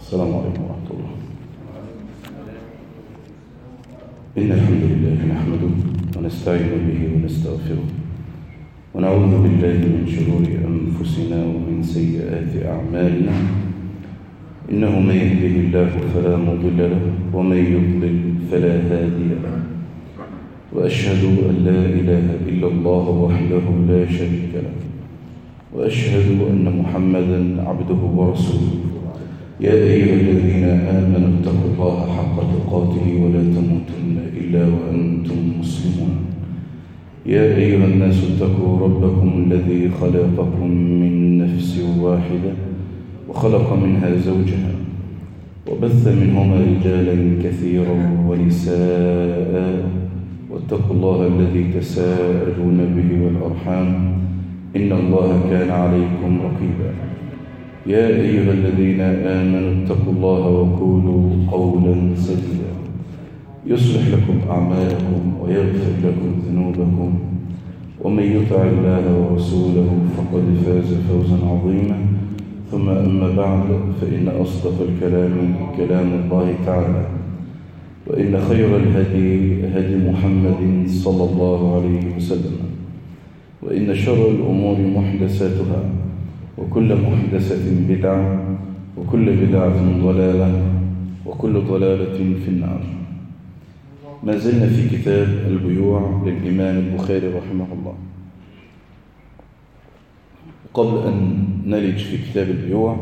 السلام عليكم ورحمة الله إن الحمد لله نحمده ونستعين به ونستغفره ونعوذ بالله من شرور أنفسنا ومن سيئات أعمالنا إنه من يهده الله فلا مضل له ومن يضلل فلا هادي له وأشهد أن لا إله إلا الله وحده لا شريك له وأشهد أن محمدا عبده ورسوله يا أيها الذين آمنوا اتقوا الله حق تقاته ولا تموتن إلا وأنتم مسلمون يا أيها الناس اتقوا ربكم الذي خلقكم من نفس واحدة وخلق منها زوجها وبث منهما رجالا كثيرا ونساء واتقوا الله الذي تساءلون به والأرحام إن الله كان عليكم رقيبا يا أيها الذين آمنوا اتقوا الله وقولوا قولا سديدا يصلح لكم أعمالكم ويغفر لكم ذنوبكم ومن يطع الله ورسوله فقد فاز فوزا عظيما ثم أما بعد فإن أصدق الكلام كلام الله تعالى وإن خير الهدي هدي محمد صلى الله عليه وسلم وإن شر الأمور محدثاتها وكل محدثة بدعة وكل بدعة ضلالة وكل ضلالة في النار ما زلنا في كتاب البيوع للإمام البخاري رحمه الله قبل أن نلج في كتاب البيوع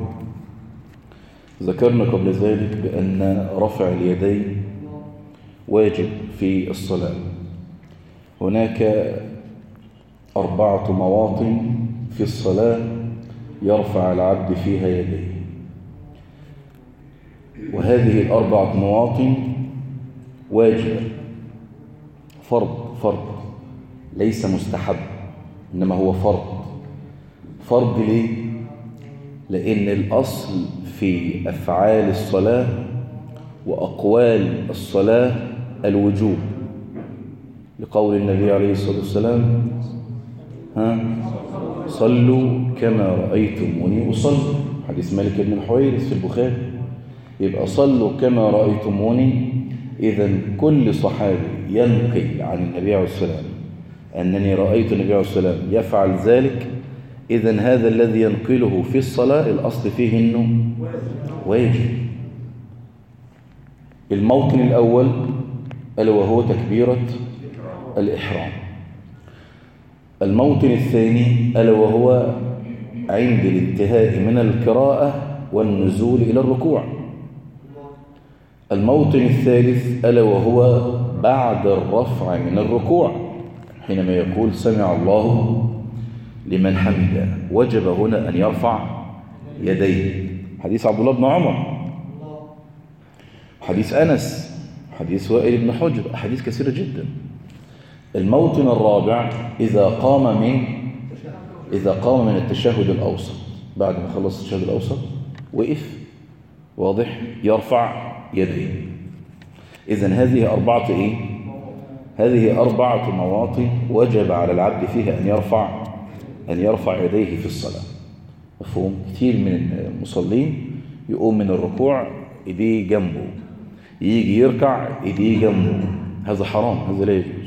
ذكرنا قبل ذلك بأن رفع اليدين واجب في الصلاة هناك أربعة مواطن في الصلاة يرفع العبد فيها يديه وهذه الأربعة مواطن واجب فرض فرض ليس مستحب إنما هو فرض فرض ليه؟ لأن الأصل في أفعال الصلاة وأقوال الصلاة الوجوب لقول النبي عليه الصلاة والسلام ها صلوا كما رأيتموني أصلي حديث مالك بن الحويرث في البخاري يبقى صلوا كما رأيتموني إذا كل صحابي ينقل عن النبي عليه الصلاة والسلام أنني رأيت النبي عليه الصلاة والسلام يفعل ذلك إذا هذا الذي ينقله في الصلاة الأصل فيه أنه واجب الموطن الأول ألا وهو تكبيرة الإحرام الموطن الثاني ألا وهو عند الانتهاء من القراءة والنزول إلى الركوع الموطن الثالث ألا وهو بعد الرفع من الركوع حينما يقول سمع الله لمن حمده وجب هنا أن يرفع يديه حديث عبد الله بن عمر حديث أنس حديث وائل بن حجر حديث كثيرة جدا الموطن الرابع إذا قام من إذا قام من التشهد الأوسط بعد ما خلص التشهد الأوسط وقف واضح يرفع يديه إذا هذه أربعة إيه؟ هذه أربعة مواطن وجب على العبد فيها أن يرفع أن يرفع يديه في الصلاة مفهوم كثير من المصلين يقوم من الركوع إيديه جنبه يجي يركع إيديه جنبه هذا حرام هذا لا يجوز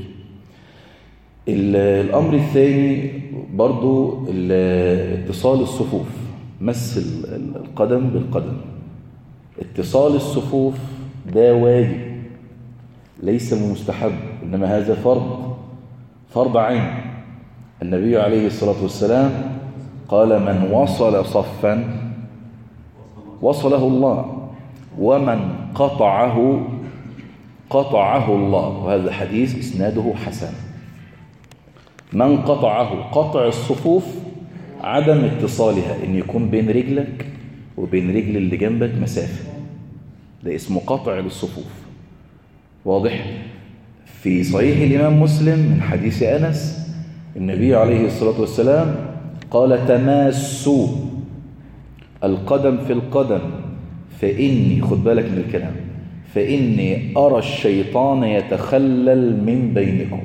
الأمر الثاني برضو اتصال الصفوف مس القدم بالقدم اتصال الصفوف ده واجب ليس مستحب إنما هذا فرض فرض عين النبي عليه الصلاة والسلام قال من وصل صفا وصله الله ومن قطعه قطعه الله وهذا حديث إسناده حسن من قطعه قطع الصفوف عدم اتصالها ان يكون بين رجلك وبين رجل اللي جنبك مسافة ده اسمه قطع للصفوف واضح في صحيح الإمام مسلم من حديث أنس النبي عليه الصلاة والسلام قال تماسوا القدم في القدم فإني خد بالك من الكلام فإني أرى الشيطان يتخلل من بينكم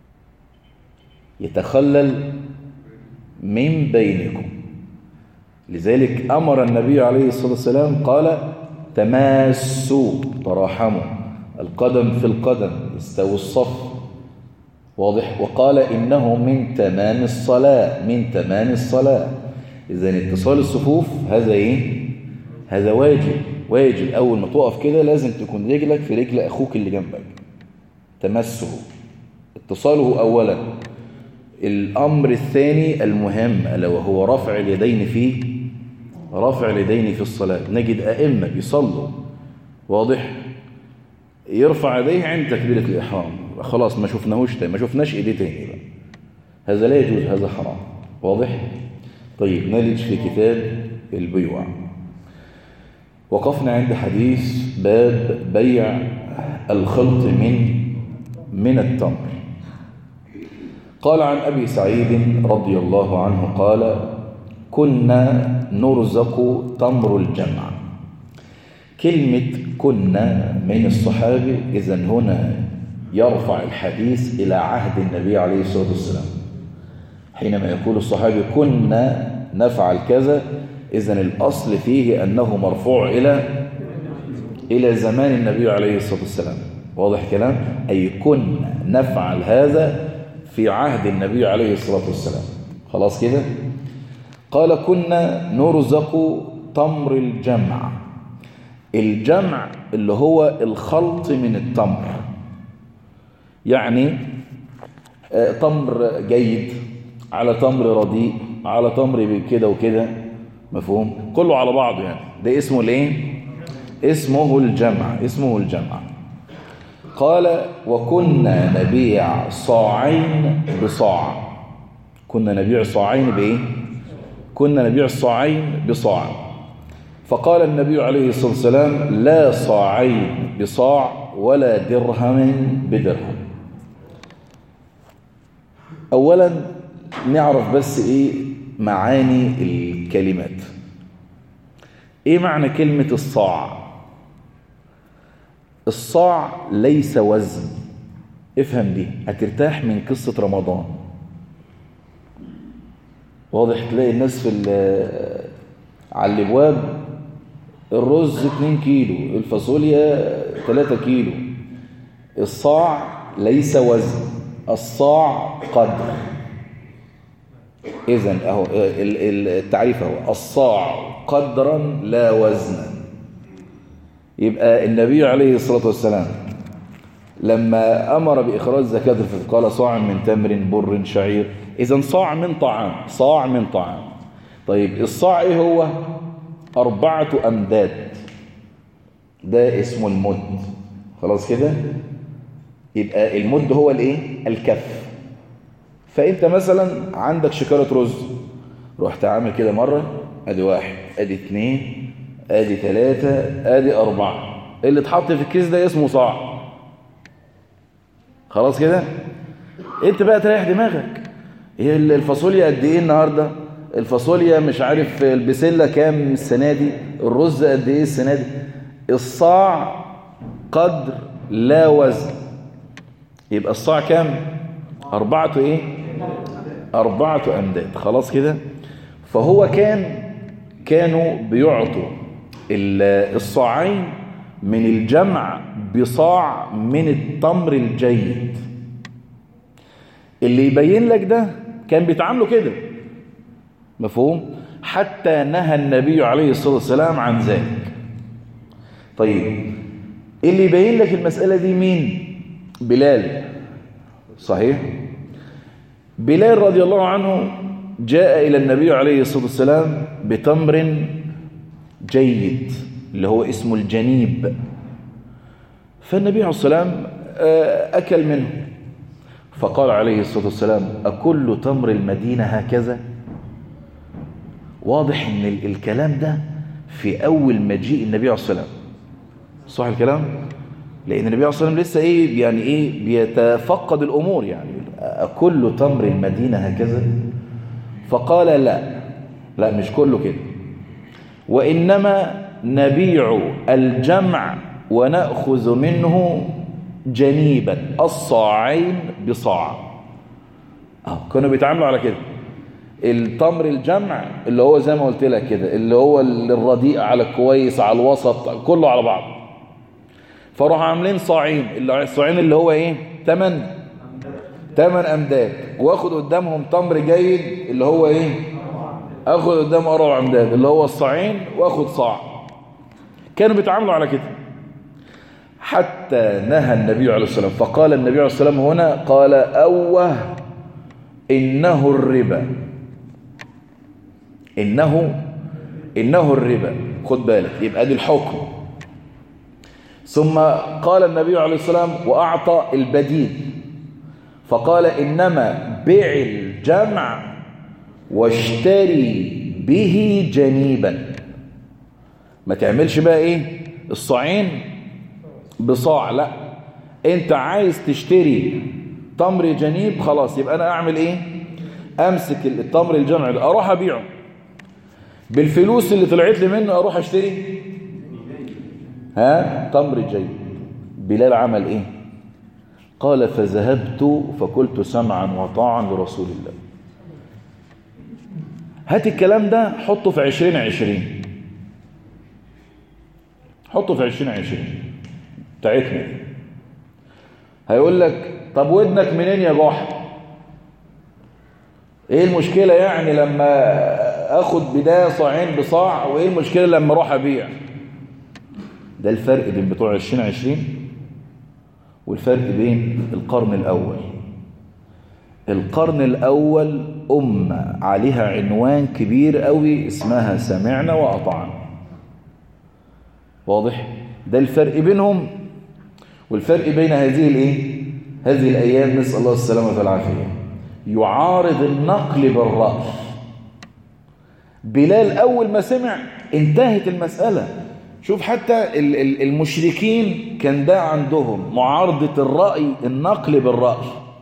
يتخلل من بينكم لذلك أمر النبي عليه الصلاة والسلام قال تماسوا تراحموا القدم في القدم استووا الصف واضح وقال إنه من تمام الصلاة من تمام الصلاة إذا اتصال الصفوف هذا إيه هذا واجب واجب أول ما تقف كده لازم تكون رجلك في رجل أخوك اللي جنبك تمسه اتصاله أولا الأمر الثاني المهم ألا وهو رفع اليدين في رفع اليدين في الصلاة نجد أئمة بيصلوا واضح يرفع يديه عند تكبيرة الإحرام خلاص ما شفناهوش تاني ما شفناش إيديه تاني بقى هذا لا يجوز هذا حرام واضح طيب نلج في كتاب البيوع وقفنا عند حديث باب بيع الخلط من من التمر قال عن أبي سعيد رضي الله عنه قال كنا نرزق تمر الجمع كلمة كنا من الصحابة إذا هنا يرفع الحديث إلى عهد النبي عليه الصلاة والسلام حينما يقول الصحابي كنا نفعل كذا إذا الأصل فيه أنه مرفوع إلى إلى زمان النبي عليه الصلاة والسلام واضح كلام أي كنا نفعل هذا في عهد النبي عليه الصلاة والسلام خلاص كده قال كنا نرزق تمر الجمع الجمع اللي هو الخلط من التمر يعني تمر جيد على تمر رديء على تمر كده وكده مفهوم كله على بعضه يعني ده اسمه الايه اسمه الجمع اسمه الجمع قال وكنا نبيع صاعين بصاع كنا نبيع صاعين بايه كنا نبيع الصاعين بصاع فقال النبي عليه الصلاة والسلام لا صاعين بصاع ولا درهم بدرهم أولا نعرف بس إيه معاني الكلمات إيه معنى كلمة الصاع الصاع ليس وزن افهم دي هترتاح من قصة رمضان واضح تلاقي الناس في على الابواب الرز 2 كيلو الفاصوليا 3 كيلو الصاع ليس وزن الصاع قدر اذا اهو التعريف اهو الصاع قدرا لا وزنا يبقى النبي عليه الصلاه والسلام لما امر باخراج زكاه الفطر قال صاع من تمر بر شعير اذا صاع من طعام صاع من طعام طيب الصاع ايه هو اربعه امداد ده اسمه المد خلاص كده يبقى المد هو الايه الكف فانت مثلا عندك شكاره رز رحت عامل كده مره ادي واحد ادي اتنين ادي ثلاثة ادي اربعة اللي اتحط في الكيس ده اسمه صاع خلاص كده انت بقى تريح دماغك هي الفاصوليا قد ايه النهارده الفاصوليا مش عارف البسله كام السنه دي الرز قد ايه السنه دي الصاع قدر لا وزن يبقى الصاع كام اربعه ايه اربعه امداد خلاص كده فهو كان كانوا بيعطوا الصاعين من الجمع بصاع من التمر الجيد اللي يبين لك ده كان بيتعاملوا كده مفهوم حتى نهى النبي عليه الصلاة والسلام عن ذلك طيب اللي يبين لك المسألة دي مين بلال صحيح بلال رضي الله عنه جاء إلى النبي عليه الصلاة والسلام بتمر جيد اللي هو اسمه الجنيب فالنبي عليه الصلاة والسلام أكل منه فقال عليه الصلاة والسلام أكل تمر المدينة هكذا واضح ان الكلام ده في أول مجيء النبي عليه الصلاة والسلام صح الكلام لأن النبي عليه الصلاة والسلام لسه إيه يعني إيه بيتفقد الأمور يعني أكل تمر المدينة هكذا فقال لا لا مش كله كده وإنما نبيع الجمع ونأخذ منه جنيبا الصاعين بصاع اه كانوا بيتعاملوا على كده التمر الجمع اللي هو زي ما قلت لك كده اللي هو الرديء على الكويس على الوسط كله على بعض فراحوا عاملين صاعين الصاعين اللي هو ايه تمن تمن امداد واخد قدامهم تمر جيد اللي هو ايه اخد قدام اربع امداد اللي هو الصاعين واخد صاع كانوا بيتعاملوا على كده حتى نهى النبي عليه الصلاه والسلام فقال النبي عليه الصلاه والسلام هنا قال اوه انه الربا انه انه الربا خد بالك يبقى دي الحكم ثم قال النبي عليه الصلاه والسلام واعطى البديل فقال انما بيع الجمع واشتري به جنيبا ما تعملش بقى ايه الصاعين بصاع لا انت عايز تشتري تمر جنيب خلاص يبقى انا اعمل ايه امسك التمر الجمع ده اروح ابيعه بالفلوس اللي طلعت لي منه اروح اشتري ها تمر جيد بلال عمل ايه قال فذهبت فقلت سمعا وطاعا لرسول الله هات الكلام ده حطه في عشرين عشرين حطه في عشرين عشرين بتاعتنا هيقول لك طب ودنك منين يا جحا ايه المشكلة يعني لما اخد بداية صاعين بصاع وايه المشكلة لما اروح ابيع ده الفرق بين بتوع عشرين عشرين والفرق بين القرن الاول القرن الاول امة عليها عنوان كبير قوي اسمها سمعنا واطعنا واضح ده الفرق بينهم والفرق بين هذه الايه هذه الايام نسال الله السلامه والعافيه يعارض النقل بالراي بلال اول ما سمع انتهت المساله شوف حتى المشركين كان ده عندهم معارضه الراي النقل بالراي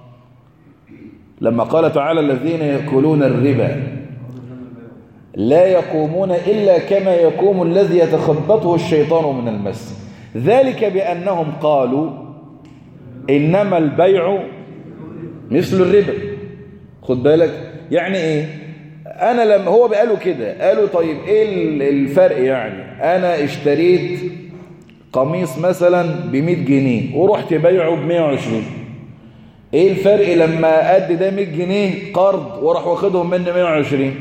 لما قال تعالى الذين ياكلون الربا لا يقومون الا كما يقوم الذي يتخبطه الشيطان من المس ذلك بأنهم قالوا إنما البيع مثل الربا خد بالك يعني إيه أنا لما هو بقالوا كده قالوا طيب إيه الفرق يعني أنا اشتريت قميص مثلا ب 100 جنيه ورحت بيعه ب 120 ايه الفرق لما ادي ده 100 جنيه قرض وراح واخدهم مني 120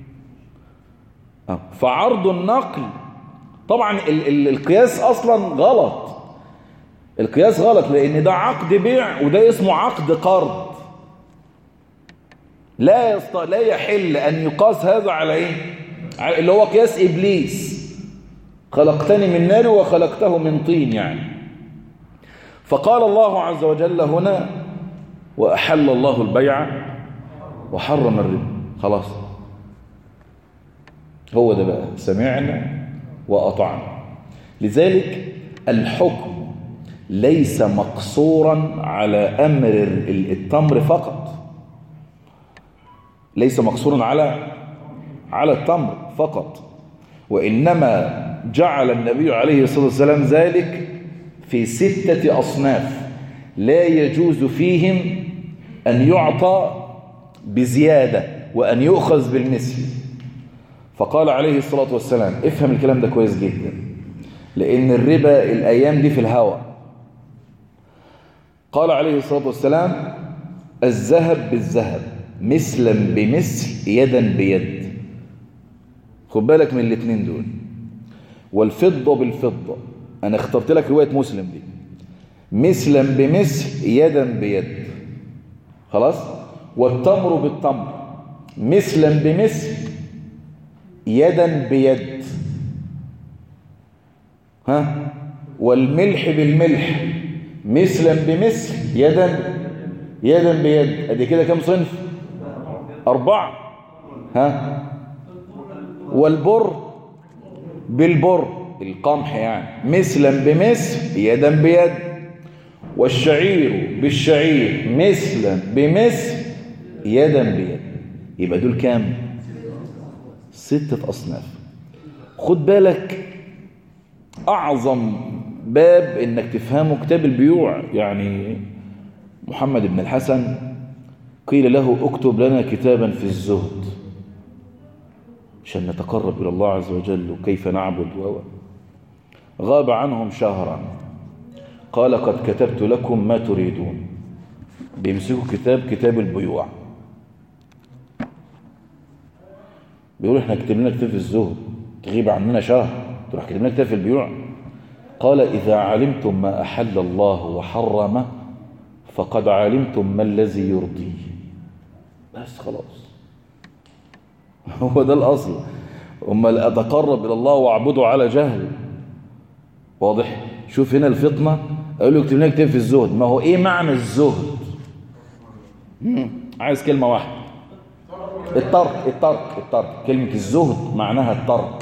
فعرض النقل طبعا ال ال القياس اصلا غلط القياس غلط لان ده عقد بيع وده اسمه عقد قرض لا يست... لا يحل ان يقاس هذا على ايه اللي هو قياس ابليس خلقتني من نار وخلقته من طين يعني فقال الله عز وجل هنا واحل الله البيع وحرم الربا خلاص هو ده بقى سمعنا وأطعنا لذلك الحكم ليس مقصورا على أمر التمر فقط ليس مقصورا على على التمر فقط وإنما جعل النبي عليه الصلاة والسلام ذلك في ستة أصناف لا يجوز فيهم أن يعطى بزيادة وأن يؤخذ بالمثل فقال عليه الصلاة والسلام افهم الكلام ده كويس جدا لأن الربا الأيام دي في الهوى قال عليه الصلاة والسلام الذهب بالذهب مثلا بمثل يدا بيد خد بالك من الاثنين دول والفضة بالفضة أنا اخترت لك رواية مسلم دي مثلا بمثل يدا بيد خلاص والتمر بالتمر مثلا بمثل يدا بيد ها والملح بالملح مثلا بمثل يدا يدا بيد ادي كده كم صنف اربعه ها والبر بالبر القمح يعني مثلا بمثل يدا بيد والشعير بالشعير مثلا بمثل يدا بيد يبقى دول كام ستة أصناف خد بالك أعظم باب إنك تفهمه كتاب البيوع يعني محمد بن الحسن قيل له اكتب لنا كتابا في الزهد عشان نتقرب إلى الله عز وجل وكيف نعبد و غاب عنهم شهرا قال قد كتبت لكم ما تريدون بيمسكوا كتاب كتاب البيوع بيقول احنا كتبنا كتاب في الزهد تغيب عننا شهر تروح كتبنا كتاب في البيوع قال إذا علمتم ما أحل الله وحرمه فقد علمتم ما الذي يرضيه بس خلاص هو ده الأصل أما أتقرب إلى الله وأعبده على جهل واضح شوف هنا الفطنة أقول له اكتب لنا كتاب في الزهد ما هو إيه معنى الزهد عايز كلمة واحدة الترك الترك الترك كلمة الزهد معناها الترك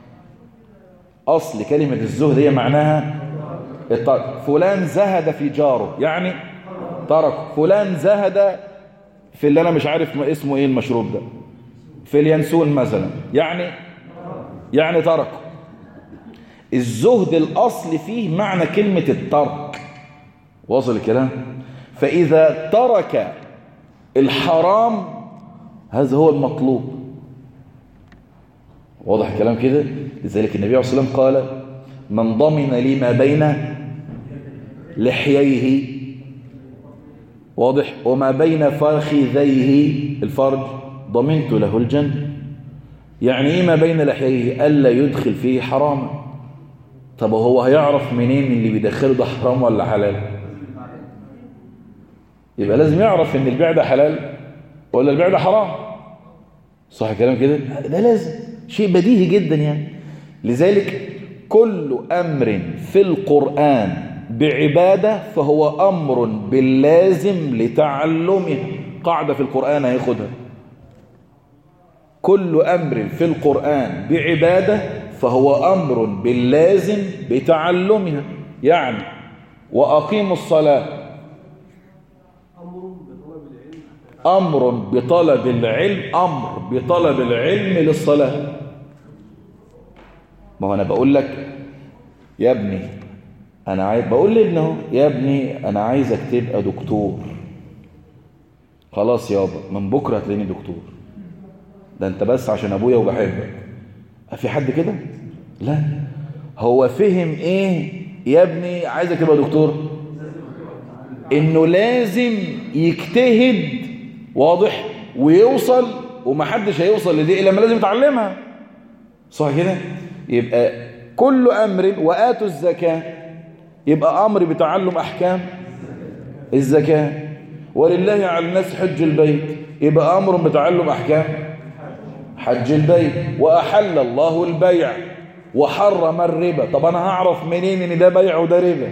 أصل كلمة الزهد هي معناها الترك فلان زهد في جاره يعني ترك فلان زهد في اللي أنا مش عارف اسمه إيه المشروب ده في اليانسون مثلا يعني يعني ترك الزهد الأصل فيه معنى كلمة الترك واصل الكلام فإذا ترك الحرام هذا هو المطلوب واضح الكلام كده لذلك النبي عليه الصلاة والسلام قال من ضمن لي ما بين لحييه واضح وما بين فخذيه الفرج ضمنت له الجنة يعني ايه ما بين لحييه ألا يدخل فيه حراما طب هو هيعرف منين اللي بيدخله ده حرام ولا حلال يبقى لازم يعرف ان البيع ده حلال ولا البيع ده حرام صح كلام كده ده لازم شيء بديهي جدا يعني لذلك كل أمر في القرآن بعبادة فهو أمر باللازم لتعلمه قاعدة في القرآن هياخدها كل أمر في القرآن بعبادة فهو أمر باللازم بتعلمها يعني وأقيموا الصلاة أمر بطلب العلم أمر بطلب العلم للصلاة ما هو أنا بقول لك يا ابني أنا عايز بقول لابنه يا ابني أنا عايزك تبقى دكتور خلاص يابا من بكرة هتلاقيني دكتور ده انت بس عشان ابويا وبحبك في حد كده لا هو فهم ايه يا ابني عايزك تبقى دكتور انه لازم يجتهد واضح ويوصل ومحدش هيوصل لدي الا لما لازم يتعلمها صح كده يبقى كل امر واتوا الزكاه يبقى امر بتعلم احكام الزكاه ولله على الناس حج البيت يبقى امر بتعلم احكام حج البيت وأحل الله البيع وحرم الربا طب أنا هعرف منين إن ده بيع وده ربا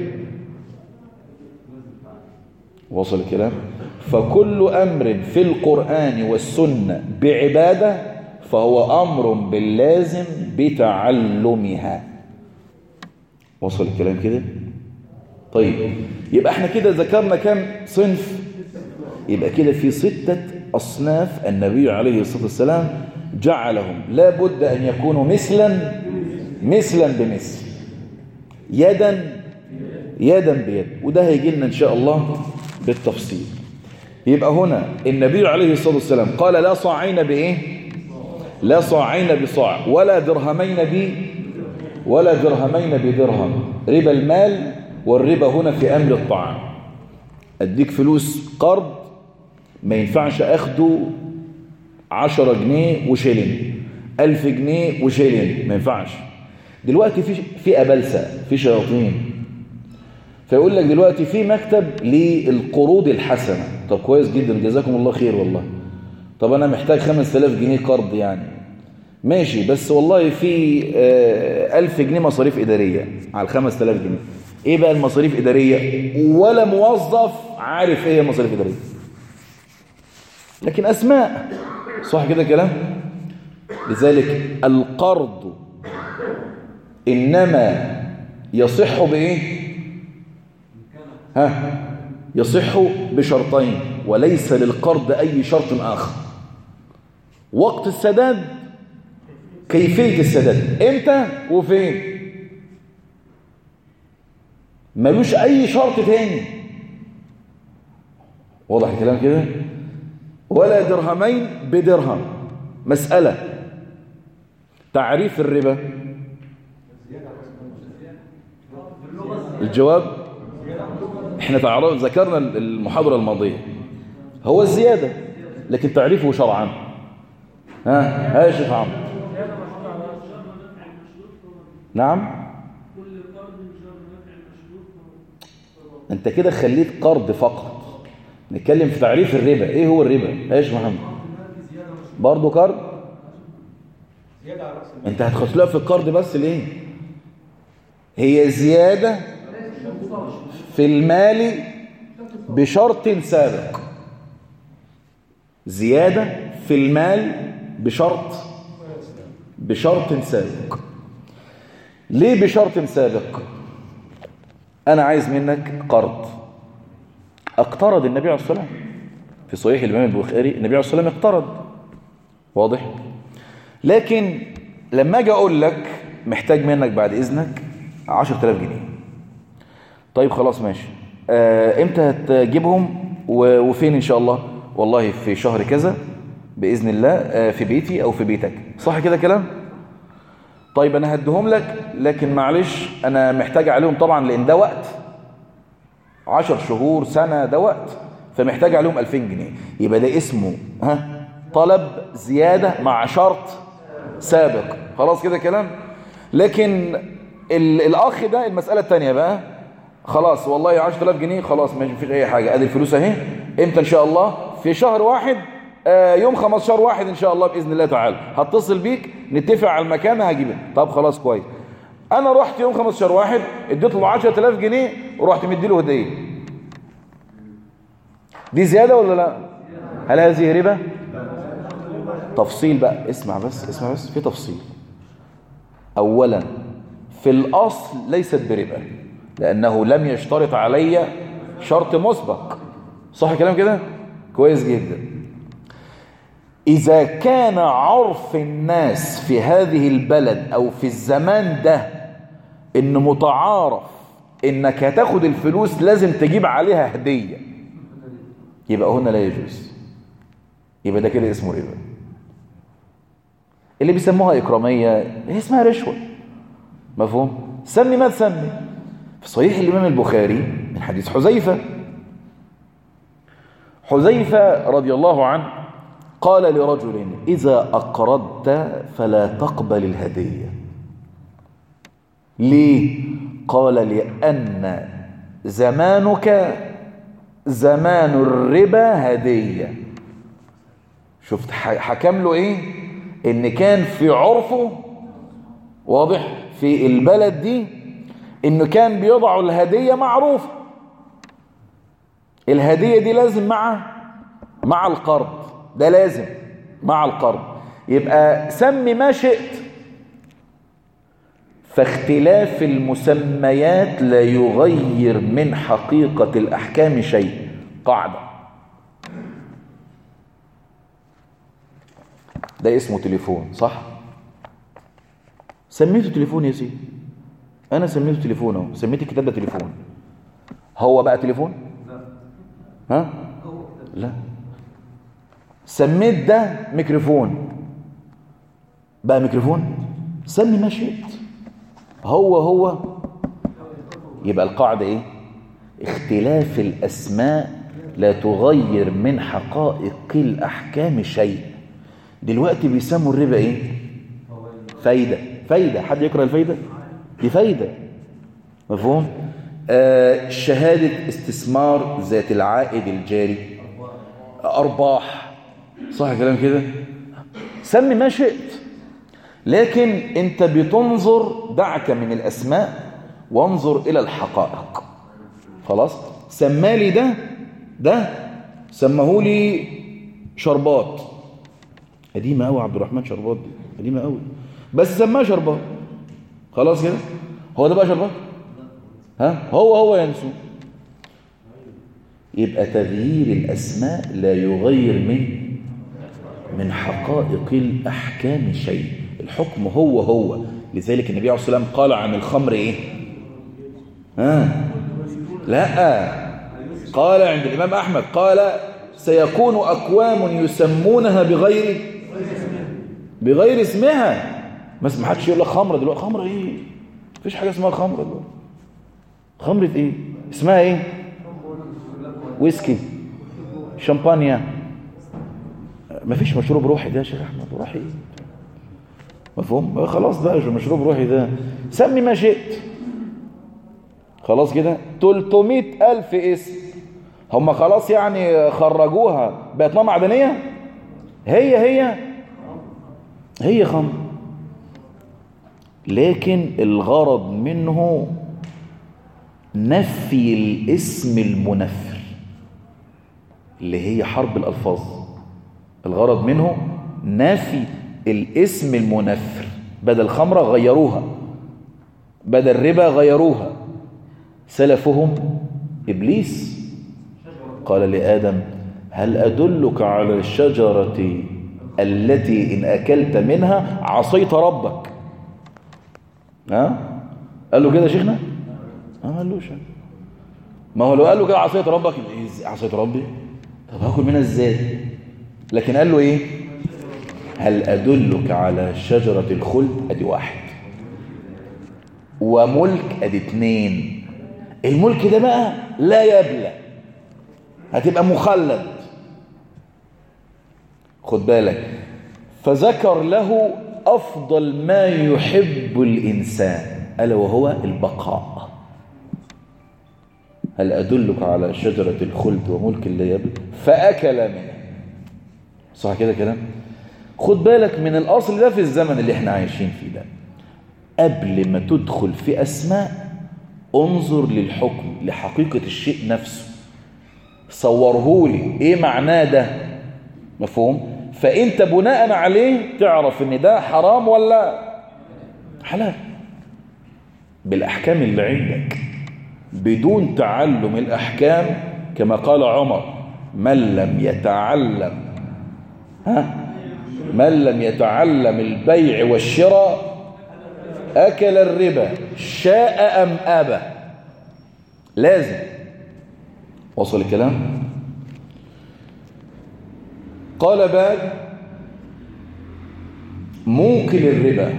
وصل الكلام فكل أمر في القرآن والسنة بعبادة فهو أمر باللازم بتعلمها وصل الكلام كده طيب يبقى احنا كده ذكرنا كم صنف يبقى كده في ستة أصناف النبي عليه الصلاة والسلام جعلهم لا بد أن يكونوا مثلا مثلا بمثل يدا يدا بيد وده هيجي لنا إن شاء الله بالتفصيل يبقى هنا النبي عليه الصلاة والسلام قال لا صاعين بإيه لا صاعين بصاع ولا درهمين ب ولا درهمين بدرهم ربا المال والربا هنا في أمر الطعام أديك فلوس قرض ما ينفعش أخده عشرة جنيه وشيلين ألف جنيه وشيلين ما ينفعش دلوقتي في في أبلسة في شياطين فيقول لك دلوقتي في مكتب للقروض الحسنة طب كويس جدا جزاكم الله خير والله طب أنا محتاج 5000 جنيه قرض يعني ماشي بس والله في ألف جنيه مصاريف إدارية على ال 5000 جنيه إيه بقى المصاريف إدارية ولا موظف عارف إيه هي مصاريف إدارية لكن أسماء صح كده كلام لذلك القرض إنما يصح بإيه ها يصح بشرطين وليس للقرض أي شرط آخر وقت السداد كيفية السداد امتى وفين ملوش أي شرط تاني واضح الكلام كده ولا درهمين بدرهم مسألة تعريف الربا الجواب احنا تعرف ذكرنا المحاضرة الماضية هو الزيادة لكن تعريفه شرعا ها ها يا شيخ عمرو نعم انت كده خليت قرض فقط نتكلم في تعريف الربا ايه هو الربا ايش محمد برضه قرض انت هتخصلها في القرض بس ليه هي زيادة في المال بشرط سابق زيادة في المال بشرط بشرط سابق ليه بشرط سابق أنا عايز منك قرض اقترض النبي عليه الصلاة والسلام في صحيح الإمام البخاري النبي عليه الصلاة والسلام اقترض واضح لكن لما أجي أقول لك محتاج منك بعد إذنك 10000 جنيه طيب خلاص ماشي آه امتى هتجيبهم وفين إن شاء الله والله في شهر كذا بإذن الله آه في بيتي أو في بيتك صح كده كلام طيب أنا هديهم لك لكن معلش أنا محتاج عليهم طبعا لأن ده وقت عشر شهور سنة ده وقت فمحتاج عليهم 2000 جنيه يبقى ده اسمه ها طلب زيادة مع شرط سابق خلاص كده كلام لكن الأخ ده المسألة الثانية بقى خلاص والله 10000 جنيه خلاص مش فيش أي حاجة أدي الفلوس أهي إمتى إن شاء الله في شهر واحد آه يوم 15 واحد إن شاء الله بإذن الله تعالى هتصل بيك نتفق على المكان هجيبه طب خلاص كويس انا رحت يوم 15 واحد اديت له 10000 جنيه ورحت مدي له هديه دي زياده ولا لا هل هذه ربا تفصيل بقى اسمع بس اسمع بس في تفصيل اولا في الاصل ليست بربا لانه لم يشترط علي شرط مسبق صح كلام كده كويس جدا إذا كان عرف الناس في هذه البلد أو في الزمان ده إن متعارف إنك هتاخد الفلوس لازم تجيب عليها هدية يبقى هنا لا يجوز يبقى ده كده اسمه ربا اللي بيسموها إكرامية هي اسمها رشوة مفهوم؟ سمي ما تسمي في صحيح الإمام البخاري من حديث حذيفة حذيفة رضي الله عنه قال لرجل إذا أقرضت فلا تقبل الهدية ليه؟ قال لأن زمانك زمان الربا هدية شفت حكم له ايه ان كان في عرفه واضح في البلد دي انه كان بيضع الهدية معروفة الهدية دي لازم مع مع القرض ده لازم مع القرض يبقى سمي ما شئت فاختلاف المسميات لا يغير من حقيقة الأحكام شيء قاعدة ده اسمه تليفون صح سميته تليفون يا سيدي انا سميته تليفون اهو سميت الكتاب ده تليفون هو بقى تليفون ها لا سميت ده ميكروفون بقى ميكروفون سمي ما شئت هو هو يبقى القاعدة ايه اختلاف الاسماء لا تغير من حقائق الأحكام شيء دلوقتي بيسموا الربا إيه فايدة فايدة حد يقرأ الفايدة دي فايدة مفهوم آه شهادة استثمار ذات العائد الجاري أرباح صح كلام كده سمي ما شئت لكن انت بتنظر دعك من الأسماء وانظر إلى الحقائق خلاص سمالي ده ده سماه لي شربات قديمة قوي عبد الرحمن شربات دي قديمة قوي بس سماه شربات خلاص كده هو ده بقى شربات ها هو هو ينسو يبقى تغيير الأسماء لا يغير من من حقائق الأحكام شيء الحكم هو هو لذلك النبي عليه الصلاة والسلام قال عن الخمر إيه ها لا قال عند الإمام أحمد قال سيكون أقوام يسمونها بغير بغير اسمها بس ما حدش يقول لك خمره دلوقتي خمره ايه مفيش حاجه اسمها خمره دلوقتي خمره ايه اسمها ايه ويسكي شامبانيا مفيش مشروب روحي ده يا شيخ احمد روحي ايه مفهوم خلاص بقى مشروب روحي ده سمي ما شئت خلاص كده 300 ألف اسم هم خلاص يعني خرجوها بقت ميه معدنية هي هي هي خمر لكن الغرض منه نفي الاسم المنفر اللي هي حرب الألفاظ الغرض منه نفي الاسم المنفر بدل خمرة غيروها بدل ربا غيروها سلفهم إبليس قال لآدم هل أدلك على الشجرة التي إن أكلت منها عصيت ربك ها قال له كده يا شيخنا ما قالوش ما هو لو قال له كده عصيت ربك إيه عصيت ربي طب هاكل منها ازاي لكن قال له ايه هل أدلك على شجرة الخلد ادي واحد وملك ادي اتنين الملك ده بقى لا يبلى هتبقى مخلد خد بالك فذكر له أفضل ما يحب الإنسان ألا وهو البقاء هل أدلك على شجرة الخلد وملك لا يبلى فأكل منها صح كده كلام خد بالك من الأصل ده في الزمن اللي احنا عايشين فيه ده قبل ما تدخل في أسماء انظر للحكم لحقيقة الشيء نفسه صورهولي ايه معناه ده مفهوم فانت بناء عليه تعرف ان ده حرام ولا حلال بالاحكام اللي عندك بدون تعلم الاحكام كما قال عمر من لم يتعلم ها من لم يتعلم البيع والشراء أكل الربا شاء أم أبى لازم وصل الكلام قال باب موكل الربا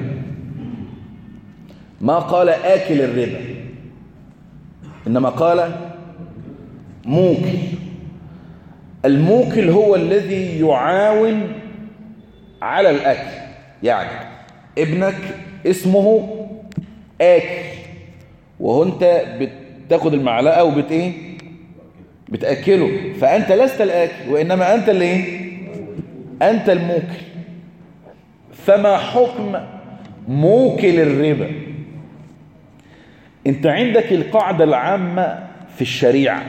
ما قال آكل الربا إنما قال موكل الموكل هو الذي يعاون على الأكل يعني ابنك اسمه آكل وهو انت بتاخد المعلقة وبت ايه بتأكله فأنت لست الآكل وإنما أنت اللي ايه أنت الموكل فما حكم موكل الربا انت عندك القاعدة العامة في الشريعة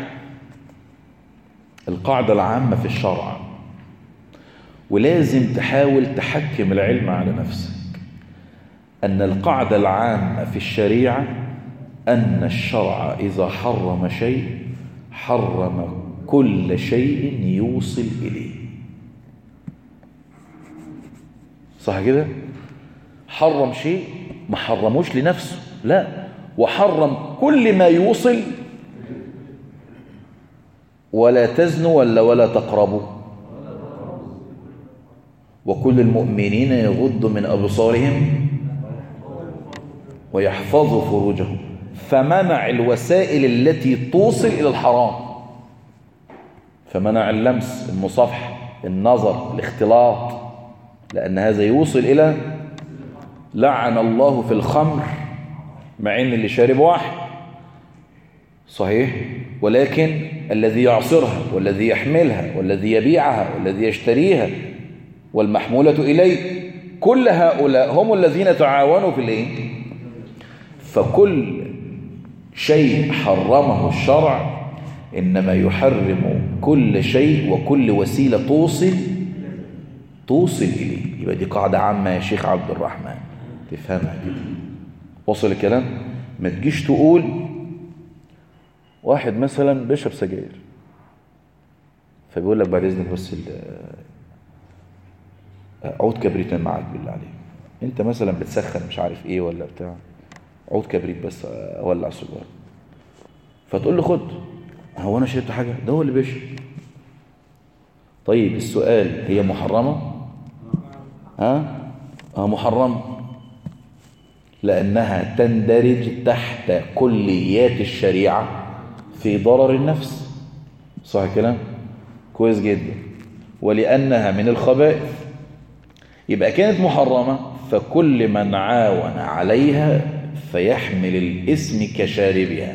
القاعدة العامة في الشرع ولازم تحاول تحكم العلم على نفسك أن القاعدة العامة في الشريعة أن الشرع إذا حرم شيء حرم كل شيء يوصل إليه صح كده حرم شيء ما حرموش لنفسه لا وحرم كل ما يوصل ولا تزنوا ولا ولا تقربوا وكل المؤمنين يغضوا من أبصارهم ويحفظوا فروجهم فمنع الوسائل التي توصل إلى الحرام فمنع اللمس المصافحة النظر الاختلاط لأن هذا يوصل إلى لعن الله في الخمر مع ان اللي شارب واحد صحيح ولكن الذي يعصرها والذي يحملها والذي يبيعها والذي يشتريها والمحمولة إليه كل هؤلاء هم الذين تعاونوا في الايه فكل شيء حرمه الشرع إنما يحرم كل شيء وكل وسيلة توصل توصل إليه يبقى دي قاعدة عامة يا شيخ عبد الرحمن تفهمها كده وصل الكلام ما تجيش تقول واحد مثلا بيشرب سجاير فبيقول لك بعد اذنك بس عود كبريت معاك بالله عليك انت مثلا بتسخن مش عارف ايه ولا بتاع عود كبريت بس اولع سجاره فتقول له خد هو انا شربت حاجه ده هو اللي بيشرب طيب السؤال هي محرمه ها اه محرمه لأنها تندرج تحت كليات الشريعة في ضرر النفس صح الكلام كويس جدا ولأنها من الخبائث يبقى كانت محرمة فكل من عاون عليها فيحمل الاسم كشاربها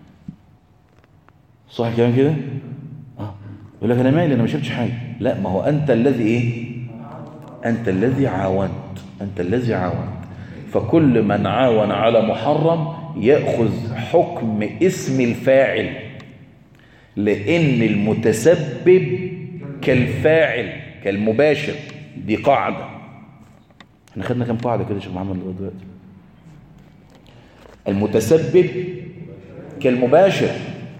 صح الكلام كده اه يقول لك انا مالي انا ما شفتش حاجه لا ما هو انت الذي ايه انت الذي عاونت انت الذي عاونت فكل من عاون على محرم ياخذ حكم اسم الفاعل لان المتسبب كالفاعل كالمباشر دي قاعده احنا خدنا كام قاعده كده يا شيخ محمد لغايه دلوقتي المتسبب كالمباشر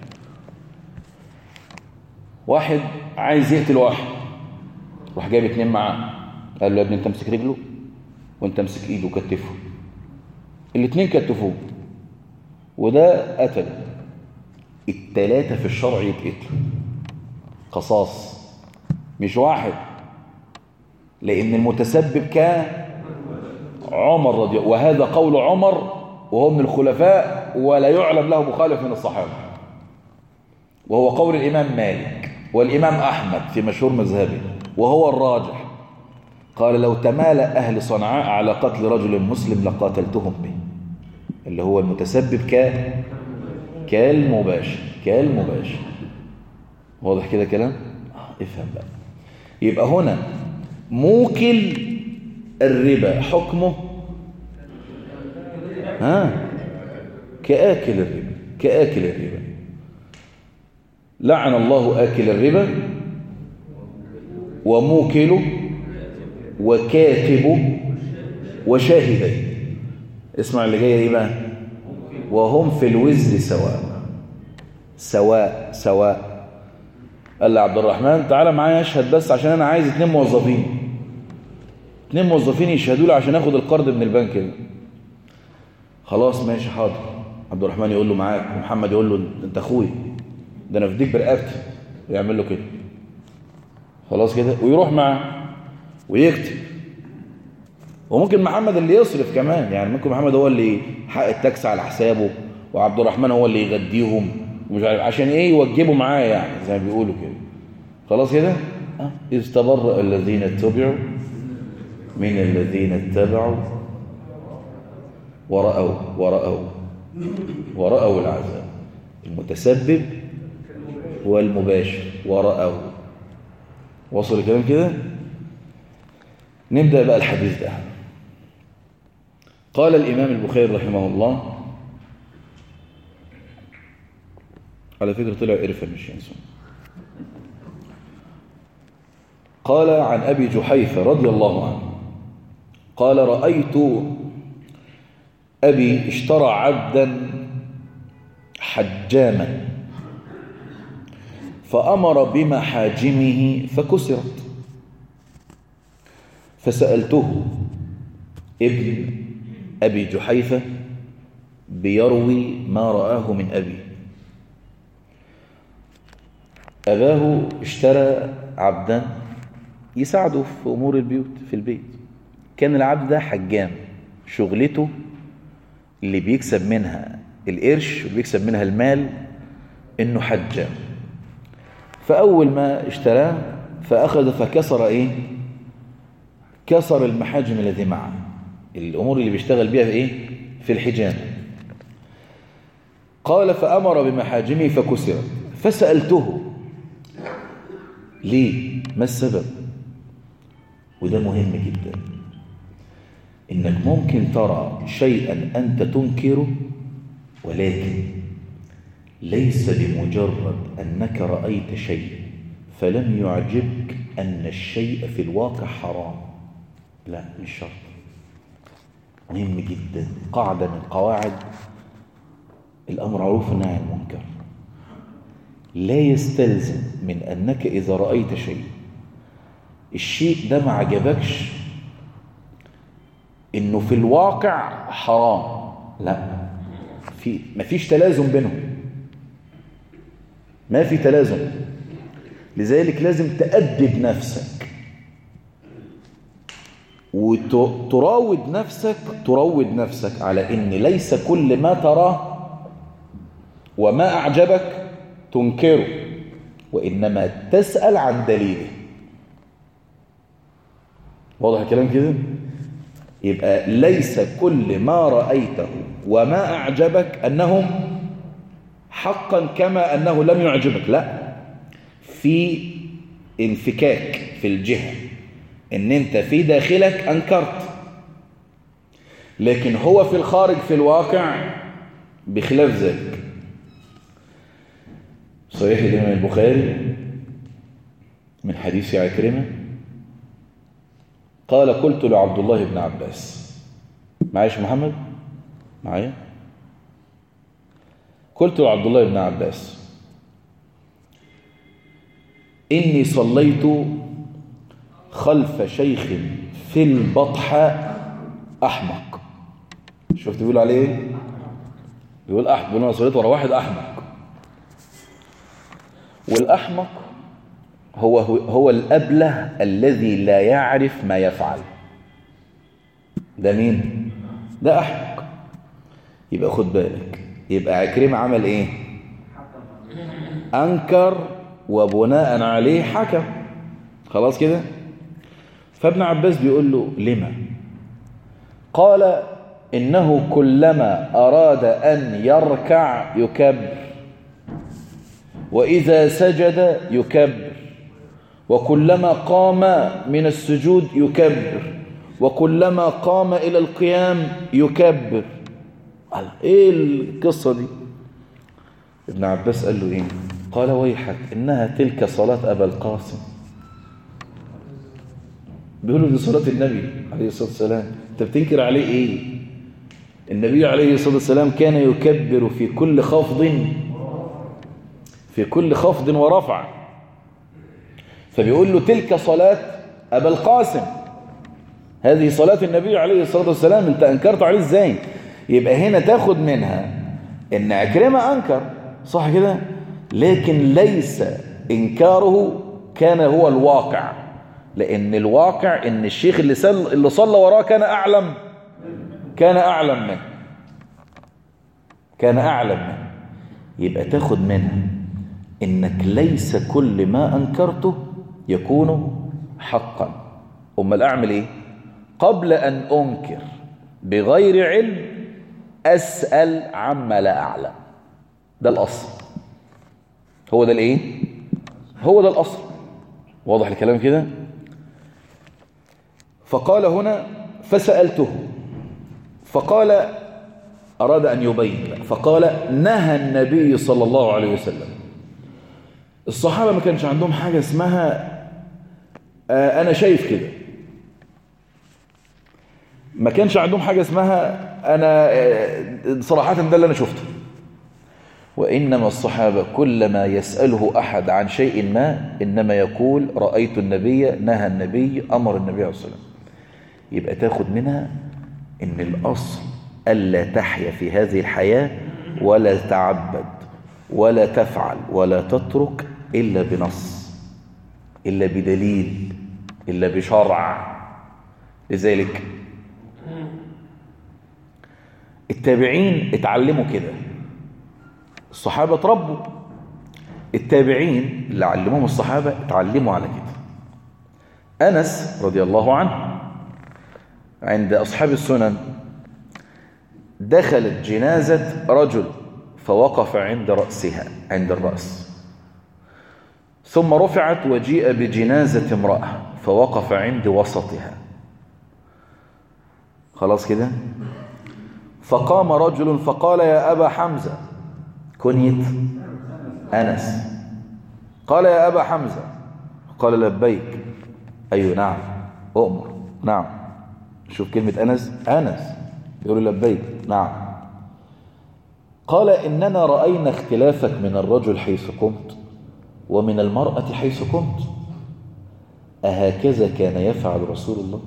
واحد عايز يقتل واحد راح جايب اتنين معاه قال له يا ابني انت امسك رجله وانت امسك ايده وكتفه الاتنين كتفوه وده قتل التلاتة في الشرع يتقتلوا قصاص مش واحد لان المتسبب كان عمر رضي الله وهذا قول عمر وهو من الخلفاء ولا يعلم له مخالف من الصحابة وهو قول الإمام مالك والإمام أحمد في مشهور مذهبه وهو الراجح قال لو تمال أهل صنعاء على قتل رجل مسلم لقاتلتهم به اللي هو المتسبب ك كالمباشر كالمباشر واضح كده كلام آه افهم بقى يبقى هنا موكل الربا حكمه ها كآكل الربا كآكل الربا لعن الله آكل الربا وموكله وكاتبه وشاهده اسمع اللي جايه ايه بقى وهم في الوزر سواء سواء سواء قال لي عبد الرحمن تعالى معايا اشهد بس عشان انا عايز اتنين موظفين اتنين موظفين يشهدوا لي عشان اخد القرض من البنك ده خلاص ماشي حاضر عبد الرحمن يقول له معاك ومحمد يقول له انت اخويا ده انا فديك برقبتي ويعمل له كده خلاص كده ويروح معاه ويكتب وممكن محمد اللي يصرف كمان يعني ممكن محمد هو اللي حق التاكس على حسابه وعبد الرحمن هو اللي يغديهم ومش عارف عشان ايه يوجبوا معاه يعني زي ما بيقولوا كده خلاص كده اه اذ تبرأ الذين اتبعوا من الذين اتبعوا ورأوا ورأوا ورأوا العذاب المتسبب والمباشر ورأوا وصل الكلام كده نبدأ بقى الحديث ده قال الإمام البخاري رحمه الله على فكرة طلع إرفا مش ينسون قال عن أبي جحيفة رضي الله عنه قال رأيت أبي اشترى عبدا حجاما فأمر بمحاجمه فكسرت فسألته ابن أبي جحيفة بيروي ما رآه من أبي أباه اشترى عبدا يساعده في أمور البيوت في البيت كان العبد ده حجام شغلته اللي بيكسب منها القرش وبيكسب منها المال انه حجام فأول ما اشتراه فأخذ فكسر ايه كسر المحاجم الذي معه الأمور اللي بيشتغل بيها في ايه في الحجام قال فأمر بمحاجمه فكسرت فسألته ليه ما السبب وده مهم جدا إنك ممكن ترى شيئا أنت تنكره ولكن ليس بمجرد أنك رأيت شيء فلم يعجبك أن الشيء في الواقع حرام لا مش شرط مهم جدا قاعدة من قواعد الأمر معروف والنهي عن المنكر لا يستلزم من أنك إذا رأيت شيء الشيء ده ما عجبكش إنه في الواقع حرام لا في ما فيش تلازم بينهم ما في تلازم لذلك لازم تأدب نفسك وتراود نفسك تروض نفسك على ان ليس كل ما تراه وما اعجبك تنكره وانما تسأل عن دليله واضح الكلام كده يبقى ليس كل ما رأيته وما أعجبك أنهم حقا كما أنه لم يعجبك لا في انفكاك في الجهة ان انت في داخلك انكرت لكن هو في الخارج في الواقع بخلاف ذلك صحيح الإمام البخاري من حديث عكرمة قال قلت لعبد الله بن عباس معايش محمد معايا قلت لعبد الله بن عباس إني صليت خلف شيخ في البطحاء أحمق شفت بيقول عليه ايه بيقول أحمق بيقول أنا صليت ورا واحد أحمق والأحمق هو هو الأبله الذي لا يعرف ما يفعل ده مين ده أحمق يبقى خد بالك يبقى عكرمة عمل ايه أنكر وبناء عليه حكم خلاص كده فابن عباس بيقول له لما قال إنه كلما أراد أن يركع يكبر وإذا سجد يكبر وكلما قام من السجود يكبر وكلما قام إلى القيام يكبر ايه القصة دي ابن عباس قال له ايه قال ويحك انها تلك صلاة ابا القاسم بيقولوا دي صلاة النبي عليه الصلاة والسلام انت بتنكر عليه ايه النبي عليه الصلاة والسلام كان يكبر في كل خفض في كل خفض ورفع فبيقول له تلك صلاة أبا القاسم هذه صلاة النبي عليه الصلاة والسلام انت انكرت عليه ازاي يبقى هنا تاخد منها ان عكرمة انكر صح كده لكن ليس انكاره كان هو الواقع لان الواقع ان الشيخ اللي, سل اللي صلى وراه كان اعلم كان اعلم منه كان اعلم منه يبقى تاخد منها انك ليس كل ما انكرته يكون حقا امال اعمل ايه قبل ان انكر بغير علم أسأل عما لا أعلم ده الأصل هو ده الإيه؟ هو ده الأصل واضح الكلام كده فقال هنا فسألته فقال أراد أن يبين فقال نهى النبي صلى الله عليه وسلم الصحابة ما كانش عندهم حاجة اسمها آه أنا شايف كده ما كانش عندهم حاجة اسمها أنا صراحة ده اللي أنا شفته وإنما الصحابة كلما يسأله أحد عن شيء ما إنما يقول رأيت النبي نهى النبي أمر النبي عليه الصلاة والسلام يبقى تاخد منها إن الأصل ألا تحيا في هذه الحياة ولا تعبد ولا تفعل ولا تترك إلا بنص إلا بدليل إلا بشرع لذلك التابعين اتعلموا كده الصحابة تربوا التابعين اللي علموهم الصحابة اتعلموا على كده أنس رضي الله عنه عند أصحاب السنن دخلت جنازة رجل فوقف عند رأسها عند الرأس ثم رفعت وجيء بجنازة امرأة فوقف عند وسطها خلاص كده فقام رجل فقال يا أبا حمزة كنيت أنس قال يا أبا حمزة قال لبيك أيوه نعم أؤمر نعم شوف كلمة أنس أنس يقول لبيك نعم قال إننا رأينا اختلافك من الرجل حيث قمت ومن المرأة حيث قمت أهكذا كان يفعل رسول الله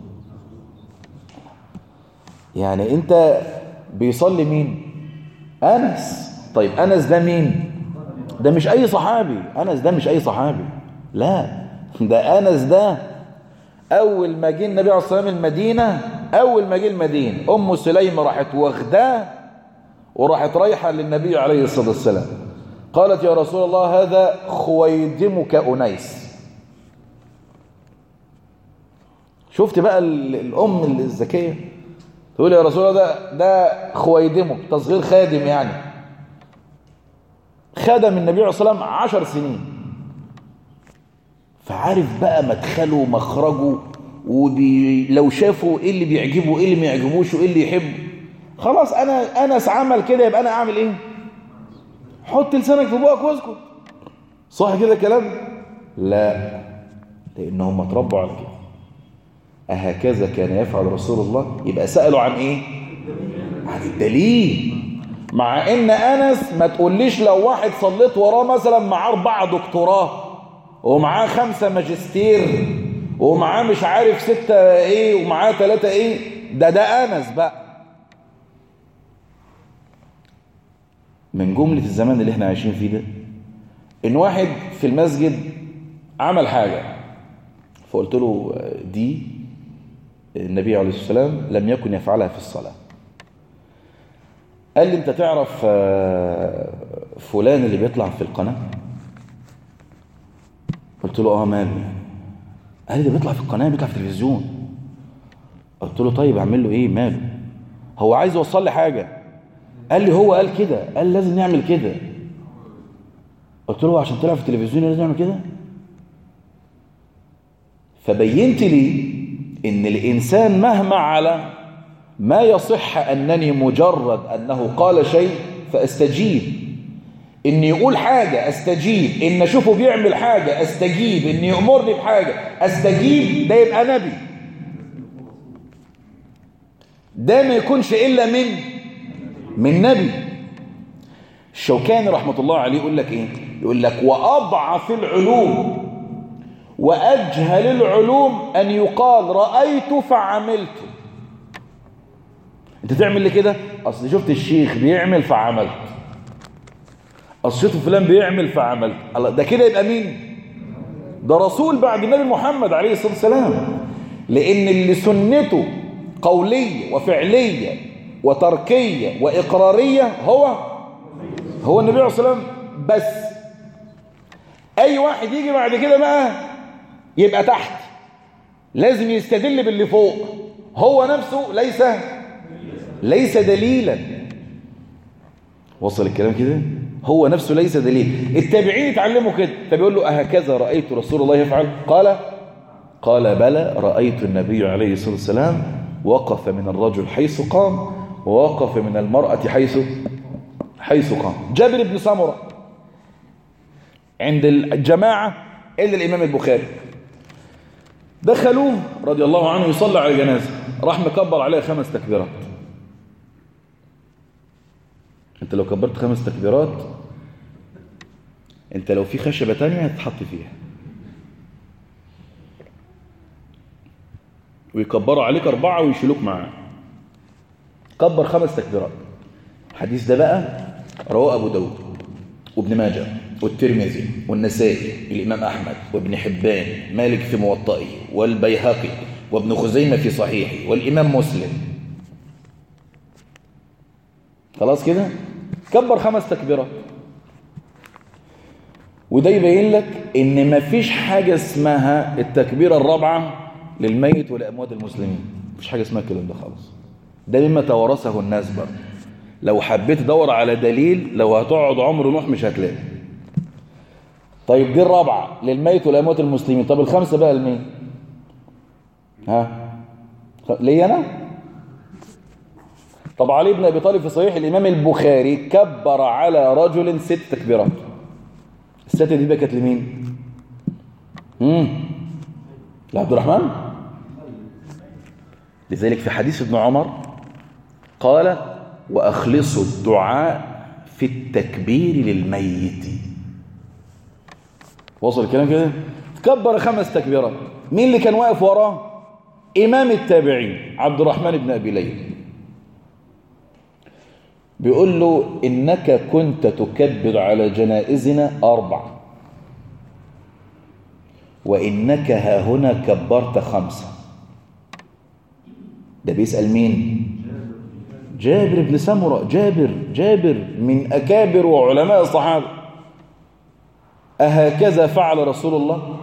يعني أنت بيصلي مين أنس طيب أنس ده مين ده مش أي صحابي أنس ده مش أي صحابي لا ده أنس ده أول ما جه النبي عليه الصلاة والسلام المدينة أول ما جه المدينة أم سليم راحت واخداه وراحت رايحة للنبي عليه الصلاة والسلام قالت يا رسول الله هذا خويدمك أنيس شفت بقى الأم الذكية تقول يا رسول الله ده, ده خويدمك تصغير خادم يعني خدم النبي عليه الصلاة والسلام عشر سنين فعارف بقى مدخله ومخرجه ولو شافوا ايه اللي بيعجبه ايه اللي ما يعجبوش وايه اللي يحبه خلاص انا انس عمل كده يبقى انا اعمل ايه حط لسانك في بوقك واسكت صح كده كلام لا لانهم اتربوا على كده أهكذا كان يفعل رسول الله يبقى سألوا عن إيه عن الدليل مع إن أنس ما تقوليش لو واحد صليت وراه مثلا معاه أربعة دكتوراه ومعاه خمسة ماجستير ومعاه مش عارف ستة إيه ومعاه ثلاثة إيه ده ده أنس بقى من جملة الزمان اللي احنا عايشين فيه ده إن واحد في المسجد عمل حاجة فقلت له دي النبي عليه الصلاة والسلام لم يكن يفعلها في الصلاة قال لي انت تعرف فلان اللي بيطلع في القناة قلت له اه ماله يعني قال لي ده بيطلع في القناة بيطلع في التلفزيون قلت له طيب اعمل له ايه ماله هو عايز يوصل لي حاجة قال لي هو قال كده قال لازم نعمل كده قلت له عشان طلع في التلفزيون لازم نعمل كده فبينت لي ان الانسان مهما على ما يصح انني مجرد انه قال شيء فاستجيب ان يقول حاجة استجيب ان اشوفه بيعمل حاجة استجيب ان يأمرني بحاجة استجيب ده يبقى نبي ده ما يكونش الا من من نبي الشوكاني رحمة الله عليه يقول لك ايه يقول لك واضعف العلوم وأجهل العلوم أن يقال رأيت فعملت أنت تعمل لي كده أصل شفت الشيخ بيعمل فعملت أصل شفت فلان بيعمل فعملت الله ده كده يبقى مين ده رسول بعد النبي محمد عليه الصلاة والسلام لأن اللي سنته قولية وفعلية وتركية وإقرارية هو هو النبي عليه الصلاة والسلام بس أي واحد يجي بعد كده بقى يبقى تحت لازم يستدل باللي فوق هو نفسه ليس ليس دليلا وصل الكلام كده هو نفسه ليس دليل التابعين اتعلموا كده فبيقول له أهكذا رأيت رسول الله يفعل قال قال بلى رأيت النبي عليه الصلاة والسلام وقف من الرجل حيث قام ووقف من المرأة حيث حيث قام جابر بن سمرة عند الجماعة إلا الإمام البخاري دخلوه رضي الله عنه يصلي على جنازة راح مكبر عليها خمس تكبيرات انت لو كبرت خمس تكبيرات انت لو في خشبة تانية هتتحط فيها ويكبروا عليك أربعة ويشيلوك معاه كبر خمس تكبيرات الحديث ده بقى رواه أبو داود وابن ماجه والترمذي والنسائي الإمام أحمد وابن حبان مالك في موطئه والبيهقي وابن خزيمة في صحيحه والإمام مسلم خلاص كده كبر خمس تكبيرات وده يبين لك ان مفيش حاجة اسمها التكبيرة الرابعة للميت ولأموات المسلمين مفيش حاجة اسمها الكلام ده خالص ده مما توارثه الناس برضه لو حبيت تدور على دليل لو هتقعد عمر نوح مش هتلاقي طيب دي الرابعة للميت ولأموات المسلمين طب الخمسة بقى لمين ها ليه أنا طب علي بن أبي طالب في صحيح الإمام البخاري كبر على رجل ست تكبيرات الستة دي بقى كانت لمين امم لعبد الرحمن لذلك في حديث ابن عمر قال وأخلصوا الدعاء في التكبير للميت وصل الكلام كده تكبر خمس تكبيرات مين اللي كان واقف وراه إمام التابعين عبد الرحمن بن أبي ليلى بيقول له إنك كنت تكبر على جنائزنا أربع وإنك ها هنا كبرت خمسة ده بيسأل مين جابر بن سمرة جابر جابر من أكابر وعلماء الصحابة أهكذا فعل رسول الله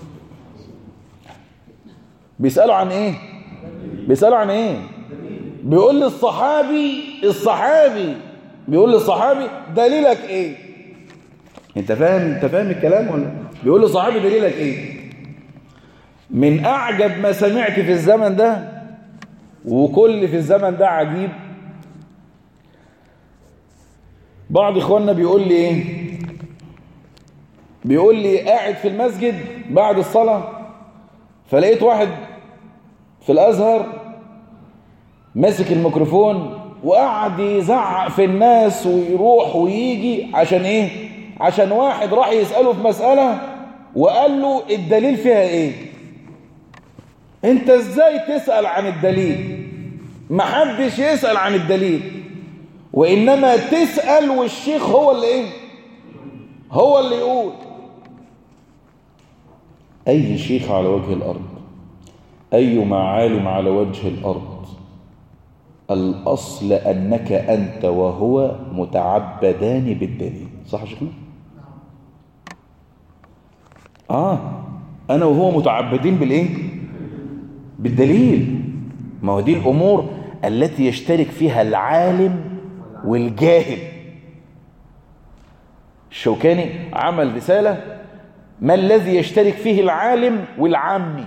بيسألوا عن إيه بيسألوا عن إيه بيقول للصحابي الصحابي بيقول للصحابي دليلك إيه انت فاهم انت فاهم الكلام ولا بيقول لصحابي دليلك ايه من اعجب ما سمعت في الزمن ده وكل في الزمن ده عجيب بعض اخواننا بيقول لي ايه بيقول لي قاعد في المسجد بعد الصلاة فلقيت واحد في الازهر ماسك الميكروفون وقعد يزعق في الناس ويروح ويجي عشان ايه عشان واحد راح يسأله في مسألة وقال له الدليل فيها ايه انت ازاي تسأل عن الدليل محدش يسأل عن الدليل وإنما تسأل والشيخ هو اللي ايه هو اللي يقول أي شيخ على وجه الأرض أي معالم على وجه الأرض الأصل أنك أنت وهو متعبدان بالدليل صح يا شيخنا؟ آه أنا وهو متعبدين بالإيه؟ بالدليل ما هو دي الأمور التي يشترك فيها العالم والجاهل الشوكاني عمل رسالة ما الذي يشترك فيه العالم والعامي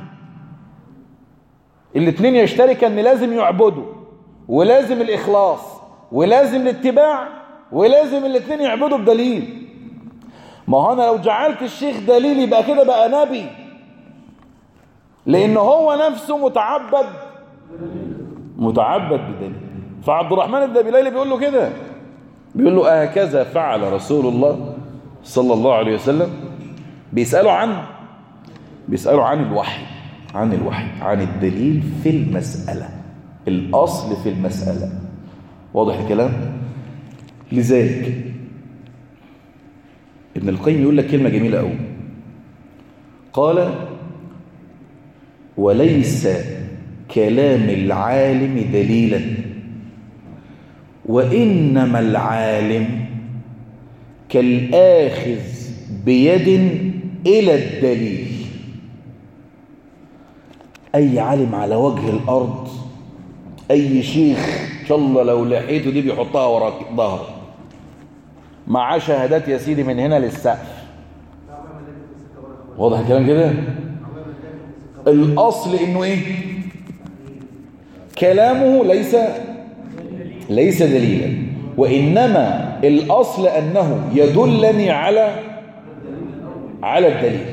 الاثنين يشترك ان لازم يعبدوا ولازم الإخلاص ولازم الاتباع ولازم الاثنين يعبدوا بدليل ما هو أنا لو جعلت الشيخ دليل يبقى كده بقى نبي لأن هو نفسه متعبد متعبد بدليل فعبد الرحمن الدبيليلي بيقول له كده بيقول له أهكذا فعل رسول الله صلى الله عليه وسلم بيسألوا عن بيسألوا عن الوحي عن الوحي عن الدليل في المسألة الأصل في المسألة واضح الكلام لذلك ابن القيم يقول لك كلمة جميلة أوي قال وليس كلام العالم دليلا وإنما العالم كالآخذ بيد إلى الدليل أي عالم على وجه الأرض أي شيخ إن شاء الله لو لحيته دي بيحطها ورا ظهره مع شهادات يا سيدي من هنا للسقف واضح الكلام كده الأصل إنه إيه كلامه ليس ليس دليلا وإنما الأصل أنه يدلني على على الدليل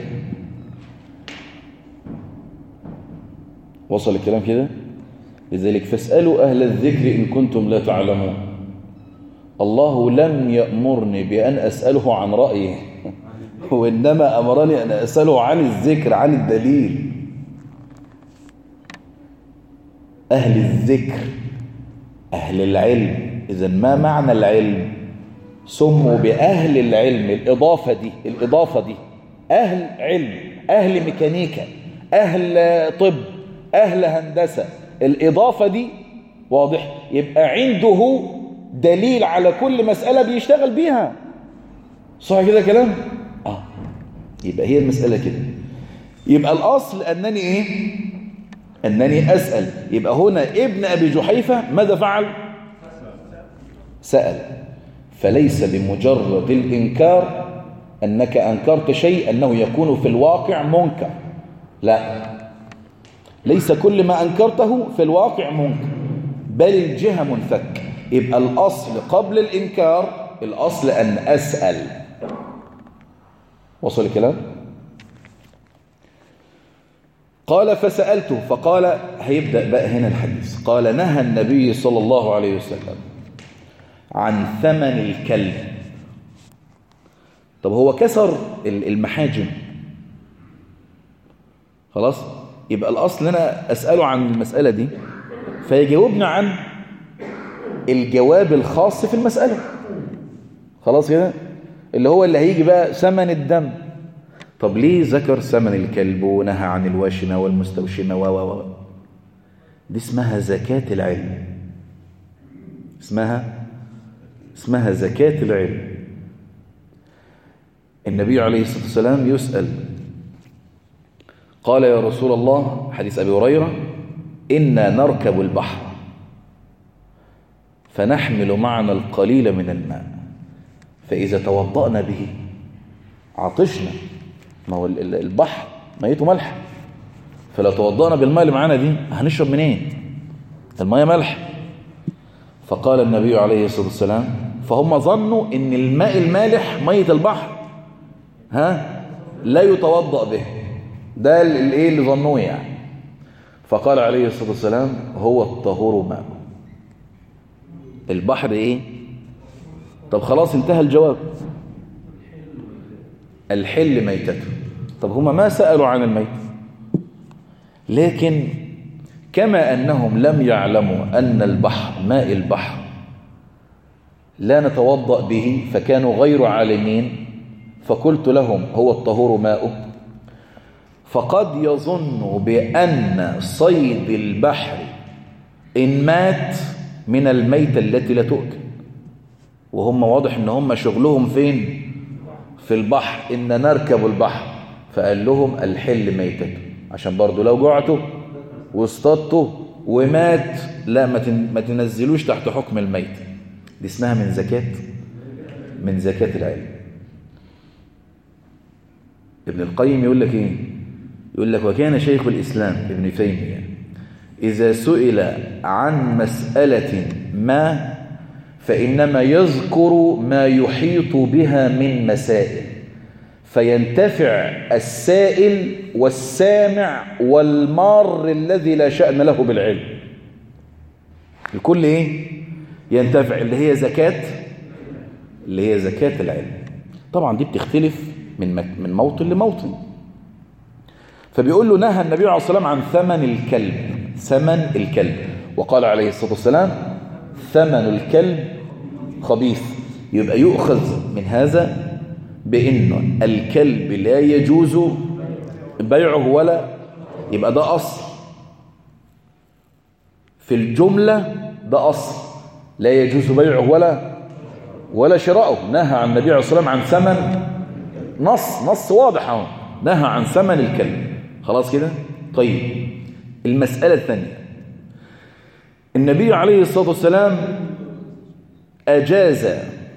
وصل الكلام كده لذلك فاسألوا أهل الذكر إن كنتم لا تعلمون الله لم يأمرني بأن أسأله عن رأيه وإنما أمرني أن أسأله عن الذكر عن الدليل أهل الذكر أهل العلم إذا ما معنى العلم سموا بأهل العلم الإضافة دي الإضافة دي أهل علم أهل ميكانيكا أهل طب أهل هندسة الإضافة دي واضح يبقى عنده دليل على كل مسألة بيشتغل بيها صح كده كلام آه يبقى هي المسألة كده يبقى الأصل أنني إيه أنني أسأل يبقى هنا ابن أبي جحيفة ماذا فعل سأل فليس بمجرد الإنكار أنك أنكرت شيء أنه يكون في الواقع منكر لا ليس كل ما أنكرته في الواقع منكر بل الجهة منفك يبقى الأصل قبل الإنكار الأصل أن أسأل وصل الكلام قال فسألته فقال هيبدأ بقى هنا الحديث قال نهى النبي صلى الله عليه وسلم عن ثمن الكلب طب هو كسر المحاجم خلاص يبقى الأصل أنا أسأله عن المسألة دي فيجاوبنا عن الجواب الخاص في المسألة خلاص كده اللي هو اللي هيجي بقى ثمن الدم طب ليه ذكر ثمن الكلب ونهى عن الواشمة والمستوشمة و و و دي اسمها زكاة العلم اسمها اسمها زكاة العلم النبي عليه الصلاة والسلام يسأل قال يا رسول الله حديث أبي هريرة إنا نركب البحر فنحمل معنا القليل من الماء فإذا توضأنا به عطشنا ما هو البحر ميته ملح فلو توضأنا بالماء اللي معانا دي هنشرب منين الماء ملح فقال النبي عليه الصلاة والسلام فهم ظنوا ان الماء المالح مية البحر ها لا يتوضأ به ده الايه اللي ظنوه يعني فقال عليه الصلاة والسلام هو الطهور ماء البحر ايه طب خلاص انتهى الجواب الحل ميتته طب هما ما سألوا عن الميت لكن كما أنهم لم يعلموا أن البحر ماء البحر لا نتوضأ به فكانوا غير عالمين فقلت لهم هو الطهور ماؤه فقد يظن بأن صيد البحر إن مات من الميتة التي لا تؤكل وهم واضح ان هم شغلهم فين في البحر إن نركب البحر فقال لهم الحل ميتته عشان برضو لو جعته واصطدته ومات لا ما تنزلوش تحت حكم الميت دي اسمها من زكاة من زكاة العلم ابن القيم يقول لك ايه يقول لك وكان شيخ الإسلام ابن تيمية إذا سئل عن مسألة ما فإنما يذكر ما يحيط بها من مسائل فينتفع السائل والسامع والمار الذي لا شأن له بالعلم الكل ايه ينتفع اللي هي زكاة اللي هي زكاة العلم طبعا دي بتختلف من من موطن لموطن فبيقول له نهى النبي عليه الصلاة والسلام عن ثمن الكلب ثمن الكلب وقال عليه الصلاة والسلام ثمن الكلب خبيث يبقى يؤخذ من هذا بأنه الكلب لا يجوز بيعه ولا يبقى ده أصل في الجملة ده أصل لا يجوز بيعه ولا ولا شراؤه نهى عن النبي عليه الصلاة والسلام عن ثمن نص نص واضح اهو نهى عن ثمن الكلب خلاص كده طيب المسألة الثانية النبي عليه الصلاة والسلام أجاز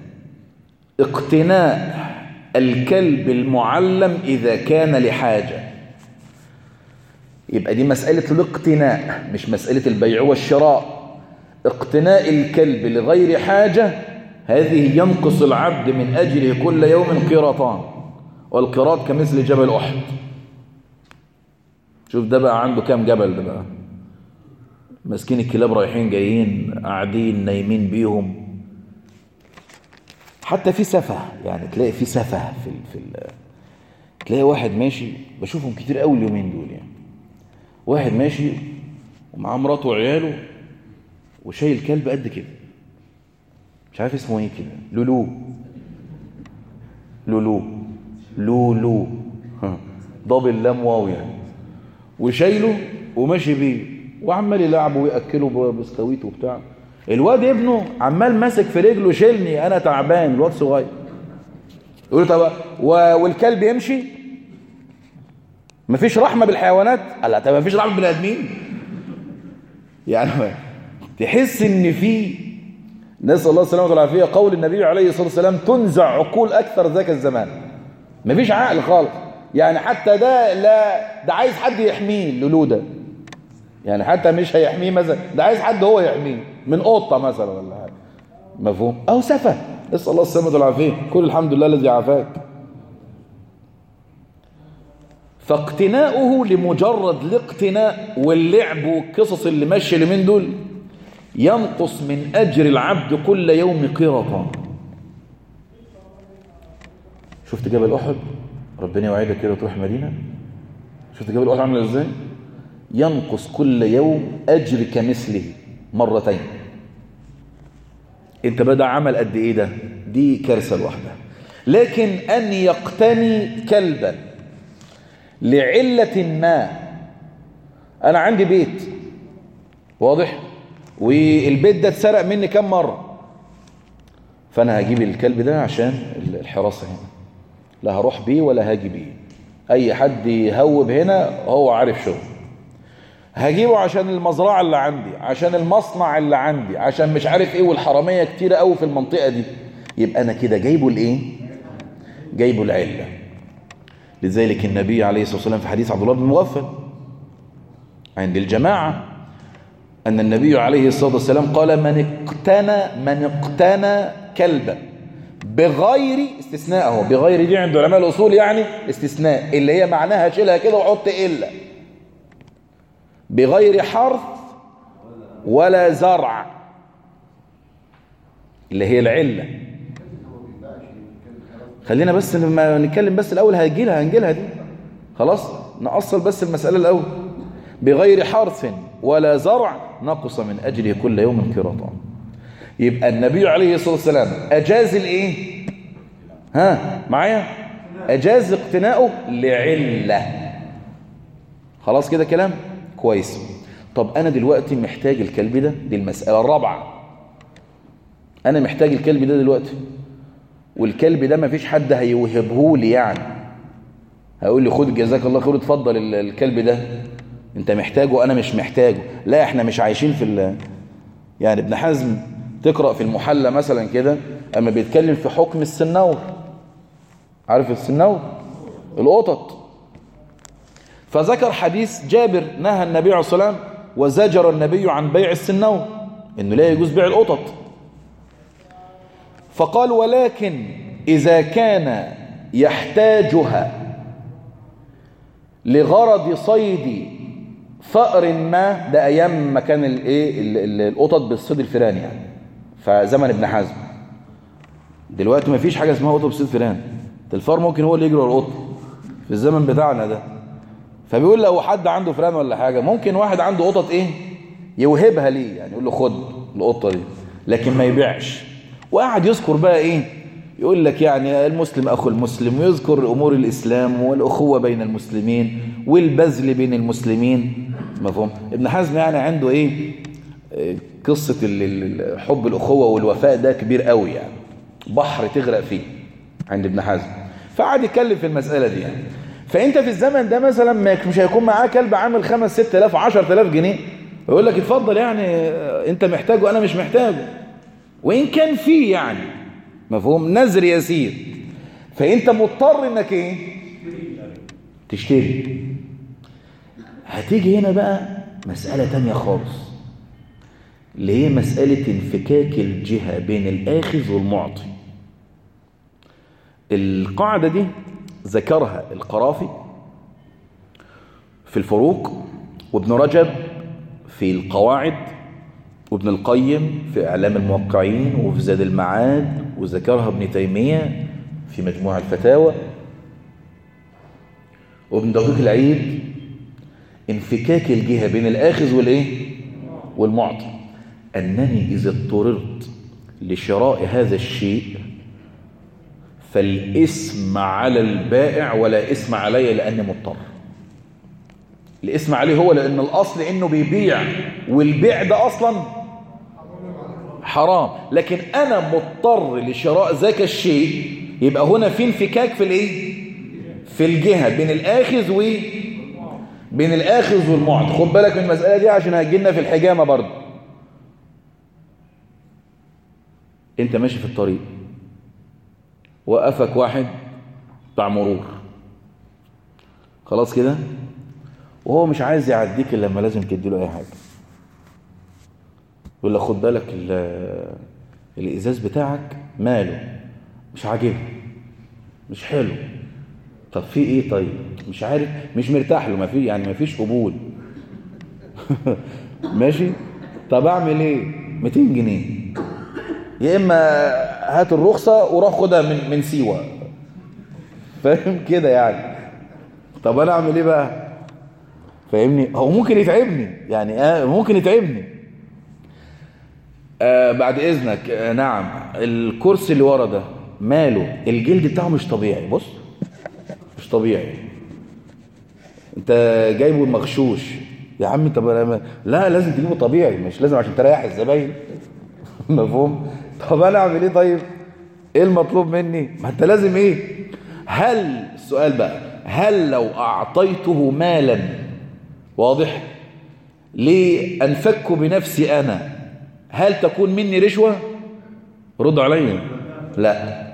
اقتناء الكلب المعلم إذا كان لحاجة يبقى دي مسألة الاقتناء مش مسألة البيع والشراء اقتناء الكلب لغير حاجة هذه ينقص العبد من أجله كل يوم قيراطان والقيراط كمثل جبل أحد شوف ده بقى عنده كام جبل ده بقى ماسكين الكلاب رايحين جايين قاعدين نايمين بيهم حتى في سفه يعني تلاقي في سفه في ال في ال تلاقي واحد ماشي بشوفهم كتير قوي اليومين دول يعني واحد ماشي ومعاه مراته وعياله وشايل كلب قد كده مش عارف اسمه ايه كده لولو لولو لولو ضابل لام واو يعني وشايله وماشي بيه وعمال يلعبه وياكله بسكويت وبتاع الواد ابنه عمال ماسك في رجله شيلني انا تعبان الواد صغير يقول طب والكلب يمشي مفيش رحمه بالحيوانات قال لا طب مفيش رحمه بالبني ادمين يعني تحس ان في نسال الله السلامه والعافيه قول النبي عليه الصلاه والسلام تنزع عقول اكثر ذاك الزمان مفيش عقل خالص يعني حتى ده لا ده عايز حد يحميه اللولو ده يعني حتى مش هيحميه مثلا ده عايز حد هو يحميه من قطه مثلا ولا حاجه مفهوم او سفه نسال الله السلامه والعافيه كل الحمد لله الذي عافاك فاقتناؤه لمجرد الاقتناء واللعب والقصص اللي ماشيه اليومين دول ينقص من اجر العبد كل يوم قيرطان شفت جبل احد ربنا يوعدك كده تروح مدينه شفت جبل احد عامل ازاي ينقص كل يوم اجر كمثله مرتين انت بدا عمل قد ايه ده دي كارثه لوحدها لكن ان يقتني كلبا لعلة ما أنا عندي بيت واضح والبيت ده اتسرق مني كم مرة فأنا هجيب الكلب ده عشان الحراسة هنا لا هروح بيه ولا هاجي بيه أي حد يهوب هنا هو عارف شغل هجيبه عشان المزرعة اللي عندي عشان المصنع اللي عندي عشان مش عارف ايه والحرامية كتيرة قوي في المنطقة دي يبقى أنا كده جايبه الايه جايبه العلة لذلك النبي عليه الصلاة والسلام في حديث عبد الله بن مغفل عند الجماعة أن النبي عليه الصلاة والسلام قال من اقتنى من اقتنى كلبا بغير استثناء اهو بغير دي عند علماء الأصول يعني استثناء اللي هي معناها شيلها كده وحط إلا بغير حرث ولا زرع اللي هي العلة خلينا بس لما نتكلم بس الأول هنجيلها هنجيلها دي خلاص نأصل بس المسألة الأول بغير حرث ولا زرع نقص من أجله كل يوم قراطا يبقى النبي عليه الصلاة والسلام أجاز الإيه ها معايا أجاز اقتناؤه لعلة خلاص كده كلام كويس طب أنا دلوقتي محتاج الكلب ده دي المسألة الرابعة أنا محتاج الكلب ده دلوقتي والكلب ده مفيش حد هيوهبه لي يعني هيقول لي خد جزاك الله خير اتفضل الكلب ده انت محتاجه وانا مش محتاجه لا احنا مش عايشين في ال... يعني ابن حزم تقرأ في المحلى مثلا كده اما بيتكلم في حكم السنور عارف السنور القطط فذكر حديث جابر نهى النبي عليه الصلاة والسلام وزجر النبي عن بيع السنور انه لا يجوز بيع القطط فقال ولكن إذا كان يحتاجها لغرض صيد فأر ما ده أيام ما كان الايه القطط بالصيد الفيران يعني فزمن ابن حزم دلوقتي ما فيش حاجة اسمها قطط بالصيد فيران الفار ممكن هو اللي يجري ورا القط في الزمن بتاعنا ده فبيقول لو حد عنده فيران ولا حاجة ممكن واحد عنده قطط ايه يوهبها ليه يعني يقول له خد القطة دي لكن ما يبيعش وقعد يذكر بقى ايه يقول لك يعني المسلم اخو المسلم ويذكر امور الاسلام والاخوه بين المسلمين والبذل بين المسلمين مفهوم ابن حزم يعني عنده ايه قصه حب الاخوه والوفاء ده كبير قوي يعني بحر تغرق فيه عند ابن حزم فقعد يتكلم في المساله دي يعني فانت في الزمن ده مثلا مش هيكون معاه كلب عامل 5 6000 10000 جنيه يقول لك اتفضل يعني انت محتاجه انا مش محتاجه وإن كان فيه يعني مفهوم نذر يسير فأنت مضطر إنك إيه تشتري هتيجي هنا بقى مسألة تانية خالص اللي هي مسألة انفكاك الجهة بين الآخذ والمعطي القاعدة دي ذكرها القرافي في الفروق وابن رجب في القواعد وابن القيم في إعلام الموقعين وفي زاد المعاد وذكرها ابن تيمية في مجموع الفتاوى وابن دقيق العيد انفكاك الجهة بين الآخذ والإيه؟ والمعطي أنني إذا اضطررت لشراء هذا الشيء فالاسم على البائع ولا اسم علي لأني مضطر الاسم عليه هو لأن الأصل إنه بيبيع والبيع ده أصلا حرام لكن أنا مضطر لشراء ذاك الشيء يبقى هنا في انفكاك في الايه في الجهة بين الآخذ و بين الآخذ والمعطي خد بالك من المسألة دي عشان هتجيلنا في الحجامة برضه انت ماشي في الطريق وقفك واحد بتاع مرور خلاص كده وهو مش عايز يعديك الا لما لازم تديله اي حاجه يقول لك خد بالك الازاز بتاعك ماله مش عاجبه مش حلو طب في ايه طيب مش عارف مش مرتاح له ما في يعني ما فيش قبول ماشي طب اعمل ايه 200 جنيه يا اما هات الرخصه وروح خدها من من سيوه فاهم كده يعني طب انا اعمل ايه بقى فاهمني هو ممكن يتعبني يعني آه ممكن يتعبني آه بعد اذنك آه نعم الكرسي اللي ورا ده ماله الجلد بتاعه مش طبيعي بص مش طبيعي انت جايبه مغشوش يا عم طب انا ما- لا لازم تجيبه طبيعي مش لازم عشان تريح الزباين مفهوم طب انا اعمل ايه طيب ايه المطلوب مني ما انت لازم ايه هل السؤال بقى هل لو اعطيته مالا واضح لانفك بنفسي انا هل تكون مني رشوه رد عليا لا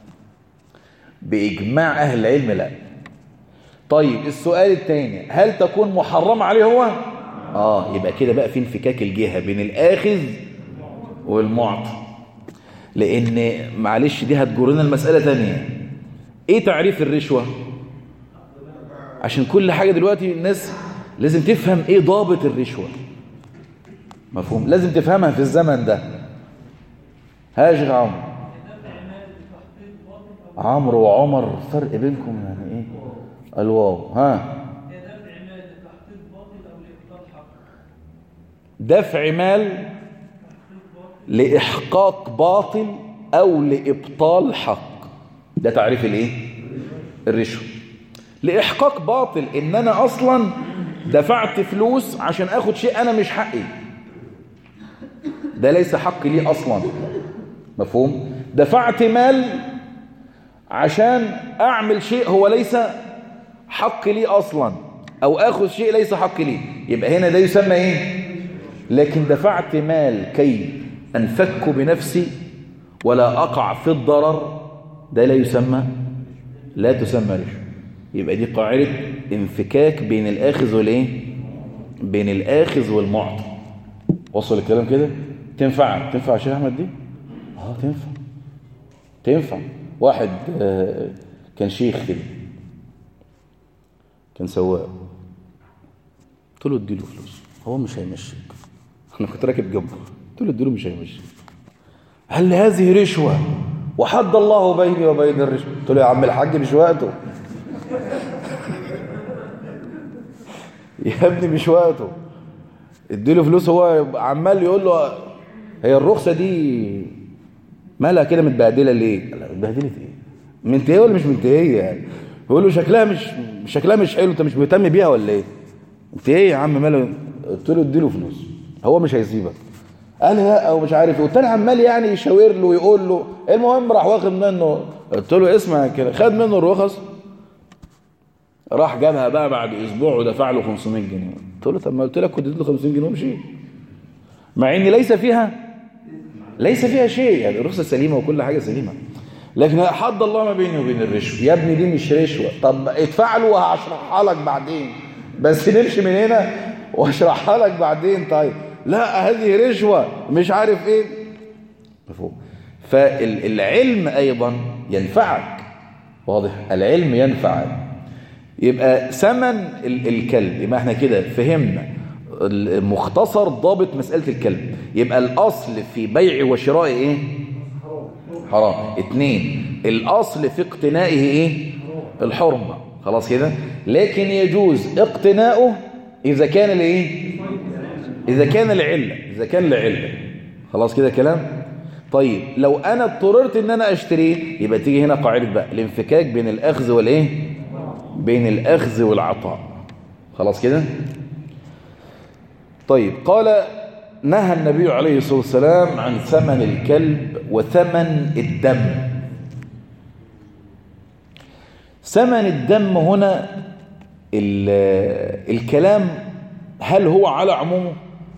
باجماع اهل العلم لا طيب السؤال الثاني هل تكون محرمه عليه هو اه يبقى كده بقى في انفكاك الجهه بين الاخذ والمعطي لان معلش دي هتجرنا المساله ثانيه ايه تعريف الرشوه عشان كل حاجه دلوقتي الناس لازم تفهم ايه ضابط الرشوه مفهوم لازم تفهمها في الزمن ده ها يا شيخ عمرو عمرو وعمر فرق بينكم يعني ايه الواو ها دفع مال لإحقاق باطل أو لإبطال حق ده تعريف الايه الرشوة لإحقاق باطل إن أنا أصلا دفعت فلوس عشان أخد شيء أنا مش حقي ده ليس حقي لي أصلا مفهوم دفعت مال عشان أعمل شيء هو ليس حقي لي أصلا أو أخذ شيء ليس حقي لي يبقى هنا ده يسمى إيه لكن دفعت مال كي أنفك بنفسي ولا أقع في الضرر ده لا يسمى لا تسمى رشوة يبقى دي قاعدة انفكاك بين الآخذ والإيه بين الآخذ والمعطي وصل الكلام كده تنفع تنفع يا شيخ أحمد دي اه تنفع تنفع واحد آه، كان شيخ كده كان سواق قلت له اديله فلوس هو مش هيمشيك انا كنت راكب جنبه قلت له اديله مش هيمشيك هل هذه رشوة وحد الله بيني وبين الرشوة قلت له يا عم الحاج مش وقته يا ابني مش وقته اديله فلوس هو عمال يقول له هي الرخصة دي مالها كده متبهدلة ليه لا متبهدلة ايه منتهية ولا مش منتهية يعني يقول له شكلها مش شكلها مش حلو انت مش مهتم بيها ولا ايه انت ايه يا عم ماله قلت له اديله فلوس هو مش هيسيبك قال لا او مش عارف ايه والتاني عمال يعني يشاور له ويقول له المهم راح واخد منه قلت له اسمع كده خد منه الرخص راح جابها بقى بعد اسبوع ودفع له 500 جنيه قلت له طب ما قلت لك كنت اديله 50 جنيه ومشي مع ان ليس فيها ليس فيها شيء يعني الرخصه سليمه وكل حاجه سليمه لكن حد الله ما بيني وبين الرشوه يا ابني دي مش رشوه طب ادفع له وهشرحها لك بعدين بس نمشي من هنا واشرحها لك بعدين طيب لا هذه رشوه مش عارف ايه مفهوم فالعلم ايضا ينفعك واضح العلم ينفعك يبقى ثمن ال- الكلب يبقى احنا كده فهمنا مختصر ضابط مسألة الكلب يبقى الأصل في بيع وشراء ايه حرام اتنين الأصل في اقتنائه ايه الحرمة خلاص كده لكن يجوز اقتناؤه إذا كان الايه إذا كان العلة إذا كان العلة خلاص كده كلام طيب لو أنا اضطررت إن أنا أشتريه يبقى تيجي هنا قاعدة بقى الانفكاك بين الأخذ والإيه بين الأخذ والعطاء خلاص كده طيب قال نهى النبي عليه الصلاة والسلام عن ثمن الكلب وثمن الدم ثمن الدم هنا ال- الكلام هل هو على عمومه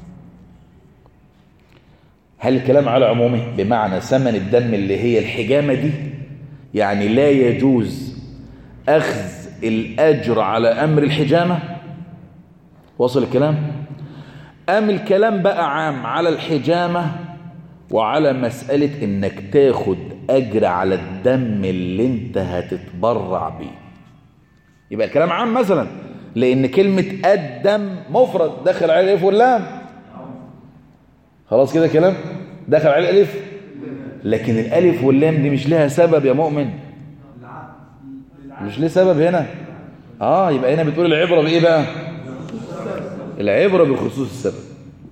هل الكلام على عمومه بمعنى ثمن الدم اللي هي الحجامة دي يعني لا يجوز أخذ الأجر على أمر الحجامة وصل الكلام أم الكلام بقى عام على الحجامة وعلى مسألة إنك تاخد أجر على الدم اللي انت هتتبرع بيه يبقى الكلام عام مثلا لأن كلمة الدم مفرد دخل عليه الألف واللام خلاص كده كلام دخل عليه الألف لكن الألف واللام دي مش لها سبب يا مؤمن مش ليه سبب هنا اه يبقى هنا بتقول العبرة بإيه بقى العبرة بخصوص السبب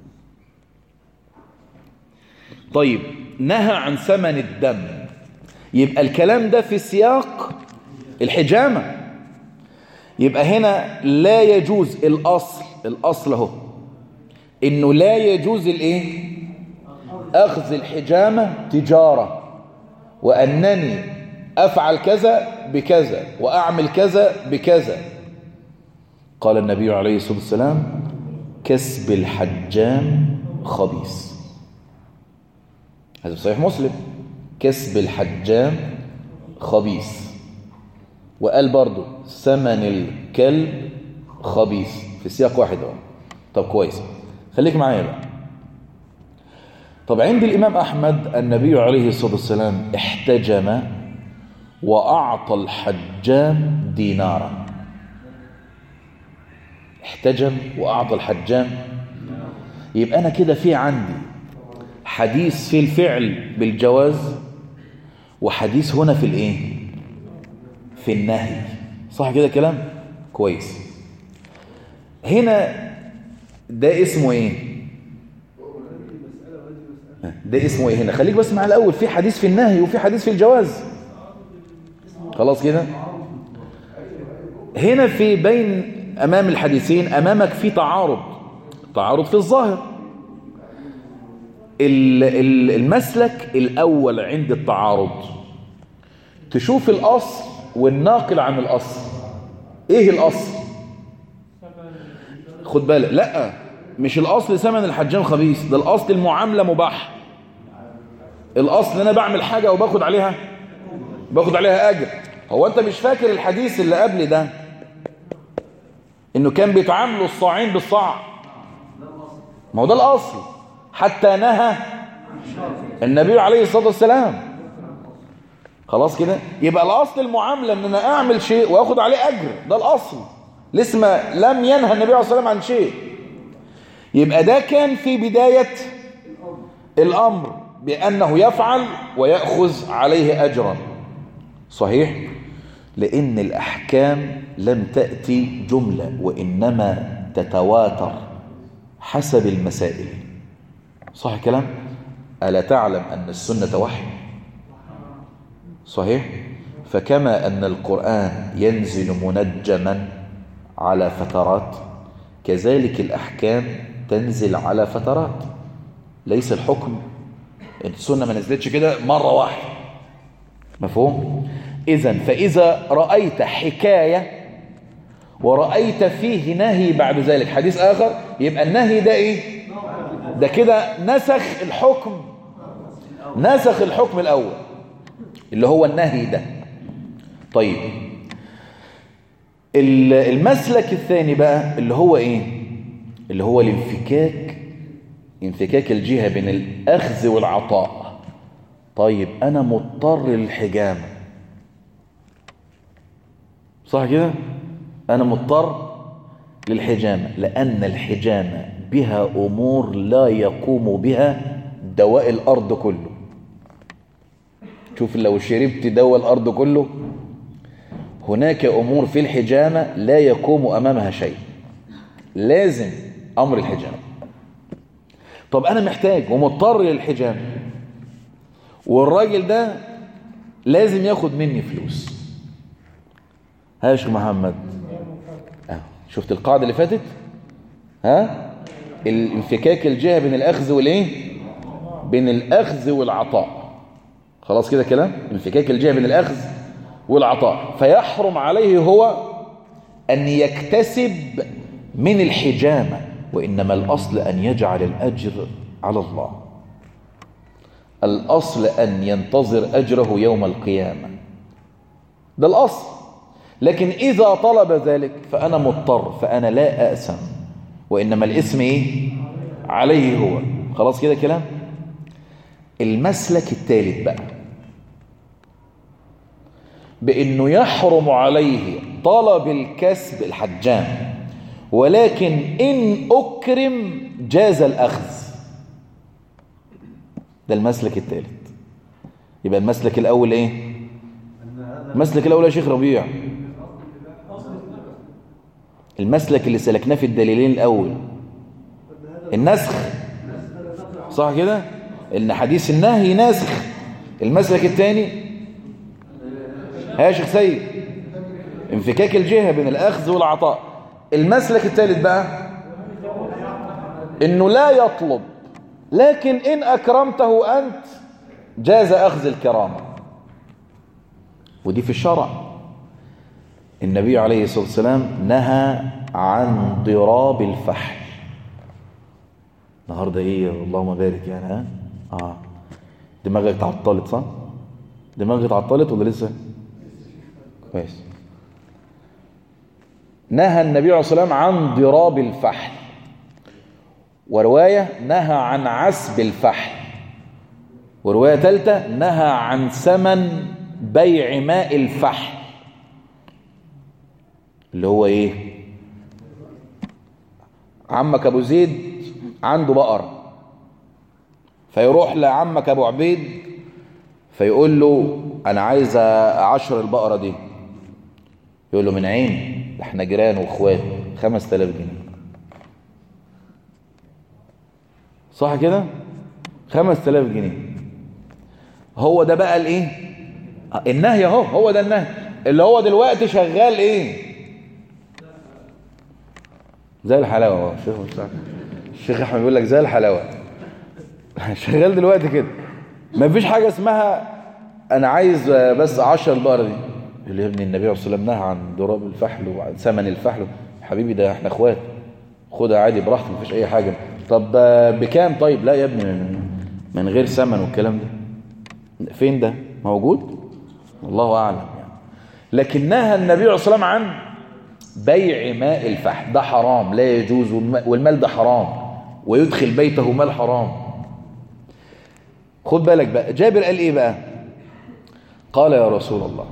طيب نهى عن ثمن الدم يبقى الكلام ده في سياق الحجامة يبقى هنا لا يجوز الأصل الأصل اهو إنه لا يجوز الإيه أخذ الحجامة تجارة وأنني أفعل كذا بكذا وأعمل كذا بكذا قال النبي عليه الصلاة والسلام كسب الحجام خبيث هذا صحيح مسلم كسب الحجام خبيث وقال برضو ثمن الكلب خبيث في سياق واحد اهو طب كويس خليك معايا بقى طب عند الإمام أحمد النبي عليه الصلاة والسلام احتجم وأعطى الحجام دينارا احتجم وأعطى الحجام يبقى أنا كده في عندي حديث في الفعل بالجواز وحديث هنا في الايه في النهي صح كده كلام كويس هنا ده اسمه ايه ده اسمه ايه هنا خليك بس مع الاول في حديث في النهي وفي حديث في الجواز خلاص كده هنا في بين امام الحديثين امامك في تعارض تعارض في الظاهر المسلك الأول عند التعارض تشوف الأصل والناقل عن الأصل إيه الأصل خد بالك لا مش الأصل ثمن الحجام خبيث ده الأصل المعاملة مباح الأصل أنا بعمل حاجة وباخد عليها باخد عليها أجر هو أنت مش فاكر الحديث اللي قبل ده إنه كان بيتعاملوا الصاعين بالصاع ما هو ده الأصل حتى نهى النبي عليه الصلاة والسلام خلاص كده يبقى الأصل المعاملة ان انا اعمل شيء واخد عليه اجر ده الاصل لسه لم ينهى النبي عليه الصلاة والسلام عن شيء يبقى ده كان في بداية الامر بانه يفعل ويأخذ عليه اجرا صحيح لان الاحكام لم تأتي جملة وانما تتواتر حسب المسائل صح الكلام ألا تعلم أن السنة وحي صحيح فكما أن القرآن ينزل منجما على فترات كذلك الأحكام تنزل على فترات ليس الحكم السنة ما نزلتش كده مرة واحدة مفهوم إذا فإذا رأيت حكاية ورأيت فيه نهي بعد ذلك حديث آخر يبقى النهي ده إيه ده كده نسخ الحكم نسخ الحكم الأول اللي هو النهي ده طيب المسلك الثاني بقى اللي هو ايه اللي هو الانفكاك انفكاك الجهة بين الأخذ والعطاء طيب أنا مضطر للحجامة صح كده أنا مضطر للحجامة لأن الحجامة بها أمور لا يقوم بها دواء الأرض كله شوف لو شربت دواء الأرض كله هناك أمور في الحجامة لا يقوم أمامها شيء لازم أمر الحجامة طب أنا محتاج ومضطر للحجامة والراجل ده لازم ياخد مني فلوس ها يا شيخ محمد أه. شفت القاعدة اللي فاتت ها الانفكاك الجهة بين الأخذ والإيه بين الأخذ والعطاء خلاص كده كلام انفكاك الجهة بين الأخذ والعطاء فيحرم عليه هو أن يكتسب من الحجامة وإنما الأصل أن يجعل الأجر على الله الأصل أن ينتظر أجره يوم القيامة ده الأصل لكن إذا طلب ذلك فأنا مضطر فأنا لا أأسم وإنما الاسم إيه عليه هو خلاص كده كلام المسلك الثالث بقى بأنه يحرم عليه طلب الكسب الحجام ولكن إن أكرم جاز الأخذ ده المسلك الثالث يبقى المسلك الأول إيه المسلك الأول يا شيخ ربيع المسلك اللي سلكناه في الدليلين الأول النسخ صح كده ان حديث النهي ناسخ المسلك الثاني ها يا شيخ سيد انفكاك الجهة بين الأخذ والعطاء المسلك الثالث بقى انه لا يطلب لكن ان اكرمته انت جاز اخذ الكرامة ودي في الشرع النبي عليه الصلاة والسلام نهى عن ضراب الفحل النهارده ايه اللهم بارك يعني ها اه دماغك اتعطلت صح دماغك اتعطلت ولا لسه كويس نهى النبي عليه الصلاة والسلام عن ضراب الفحل ورواية نهى عن عسب الفحل ورواية ثالثة نهى عن ثمن بيع ماء الفحل اللي هو ايه عمك ابو زيد عنده بقرة فيروح لعمك ابو عبيد فيقول له انا عايز اعشر البقرة دي يقول له من عين احنا جيران واخوات خمس تلاف جنيه صح كده خمس تلاف جنيه هو ده بقى الايه النهي اهو هو ده النهي اللي هو دلوقتي شغال ايه زي الحلاوه اهو الشيخ الشيخ احمد بيقول لك زي الحلاوه شغال دلوقتي كده ما فيش حاجه اسمها انا عايز بس 10 البقره دي يقول لي يا ابني النبي عليه الصلاه والسلام نهى عن ضراب الفحل وعن ثمن الفحل حبيبي ده احنا اخوات خدها عادي براحتك مفيش اي حاجه طب بكام طيب لا يا ابني من غير ثمن والكلام ده فين ده موجود الله اعلم يعني لكن نهى النبي عليه الصلاه والسلام عن بيع ماء الفحل ده حرام لا يجوز والمال ده حرام ويدخل بيته مال حرام خد بالك بقى جابر قال ايه بقى قال يا رسول الله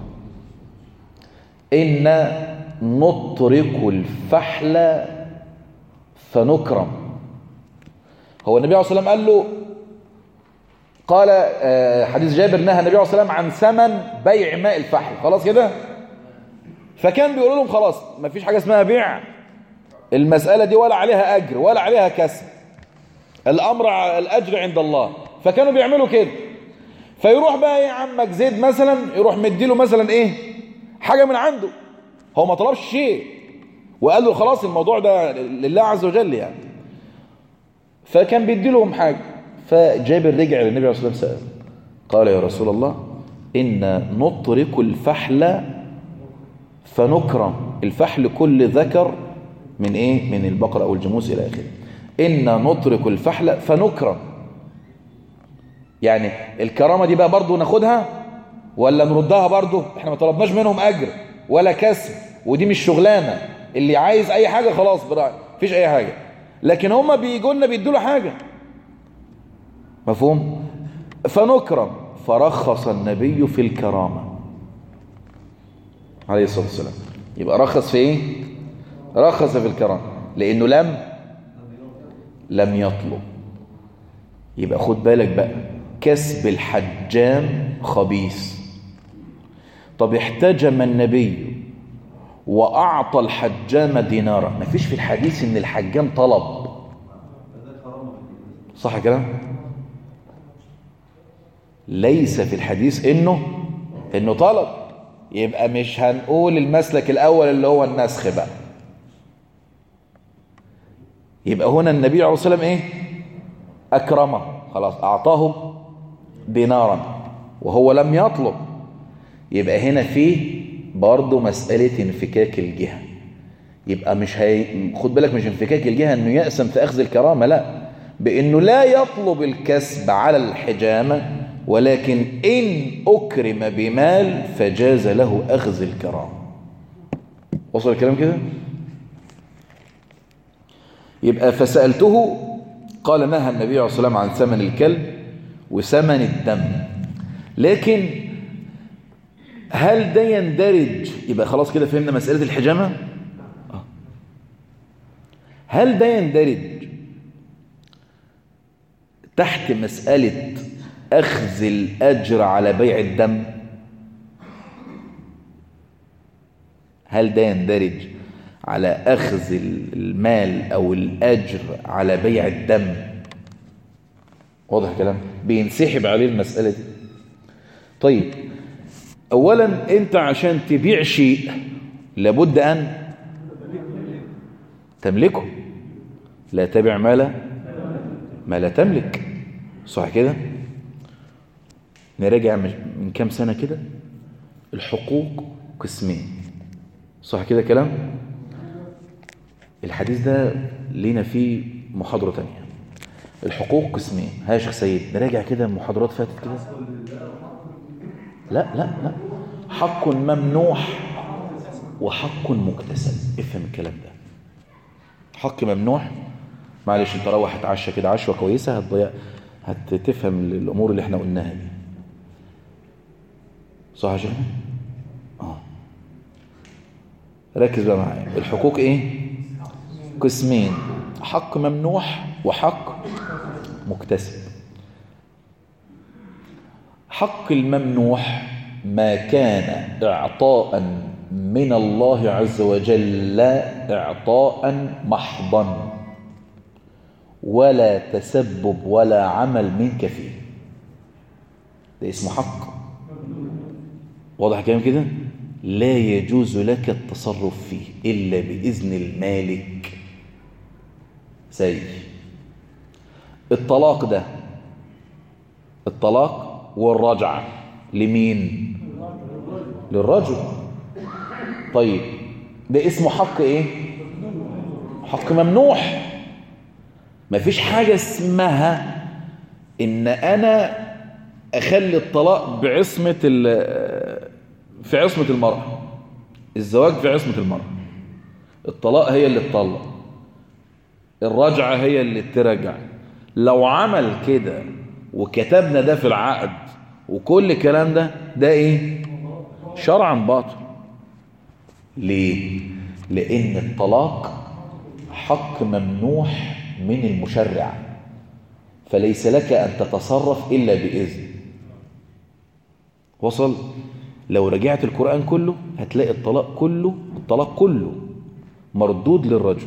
إن نطرق الفحل فنكرم هو النبي عليه الصلاة والسلام قال له قال حديث جابر نهى النبي عليه الصلاة والسلام عن ثمن بيع ماء الفحل خلاص كده فكان بيقولوا لهم خلاص ما فيش حاجة اسمها بيع المسألة دي ولا عليها أجر ولا عليها كسب الأمر الأجر عند الله فكانوا بيعملوا كده فيروح بقى ايه عمك زيد مثلا يروح مديله مثلا ايه حاجة من عنده هو ما طلبش شيء وقال له خلاص الموضوع ده لله عز وجل يعني فكان بيدي لهم حاجة فجابر رجع للنبي عليه الصلاة والسلام قال يا رسول الله إن نطرق الفحل فنكرم الفحل كل ذكر من ايه من البقرة او الجاموس الى اخره إن نطرق الفحل فنكرم يعني الكرامة دي بقى برضو ناخدها ولا نردها برضو احنا ما طلبناش منهم اجر ولا كسب ودي مش شغلانة اللي عايز اي حاجة خلاص براعي مفيش اي حاجة لكن هما بيجوا لنا بيدوا له حاجة مفهوم فنكرم فرخص النبي في الكرامة عليه الصلاة والسلام يبقى رخص في ايه رخص في الكرامة لانه لم لم يطلب يبقى خد بالك بقى كسب الحجام خبيث طب احتجم النبي وأعطى الحجام دينارا ما فيش في الحديث ان الحجام طلب صح كلام ليس في الحديث انه انه طلب يبقى مش هنقول المسلك الاول اللي هو النسخ بقى يبقى هنا النبي عليه الصلاه والسلام ايه اكرمه خلاص اعطاه دينارا وهو لم يطلب يبقى هنا في برضه مسألة انفكاك الجهة يبقى مش هي... خد بالك مش انفكاك الجهة انه يأسم في اخذ الكرامة لا بانه لا يطلب الكسب على الحجامة ولكن ان اكرم بمال فجاز له اخذ الكرامة وصل الكلام كده يبقى فسألته قال نهى النبي عليه الصلاة والسلام عن ثمن الكلب وثمن الدم لكن هل ده يندرج يبقى خلاص كده فهمنا مسألة الحجامة آه. هل ده يندرج تحت مسألة أخذ الأجر على بيع الدم هل ده يندرج على أخذ المال أو الأجر على بيع الدم واضح كلام بينسحب عليه المسألة دي طيب أولا أنت عشان تبيع شيء لابد أن تملكه لا تبع ما لا ما لا تملك صح كده نراجع من كام سنة كده الحقوق قسمين صح كده كلام الحديث ده لينا فيه محاضرة تانية الحقوق قسمين ها يا شيخ سيد نراجع كده المحاضرات فاتت كده لا لا لا حق ممنوح وحق مكتسب افهم الكلام ده حق ممنوح معلش انت روح اتعشى كده عشوه كويسه هتضيع هتفهم الامور اللي احنا قلناها دي صح يا شيخ اه ركز بقى معايا الحقوق ايه قسمين حق ممنوح وحق مكتسب حق الممنوح ما كان إعطاء من الله عز وجل إعطاء محضا ولا تسبب ولا عمل منك فيه ده اسمه حق واضح كلام كده لا يجوز لك التصرف فيه إلا بإذن المالك زي الطلاق ده الطلاق والرجعة لمين للرجل طيب ده اسمه حق ايه حق ممنوح مفيش حاجة اسمها ان انا اخلي الطلاق بعصمة في عصمة المرأة الزواج في عصمة المرأة الطلاق هي اللي تطلق الرجعة هي اللي ترجع لو عمل كده وكتبنا ده في العقد وكل الكلام ده ده ايه شرعا باطل ليه لان الطلاق حق ممنوح من المشرع فليس لك ان تتصرف الا باذن وصل لو رجعت القرآن كله هتلاقي الطلاق كله الطلاق كله مردود للرجل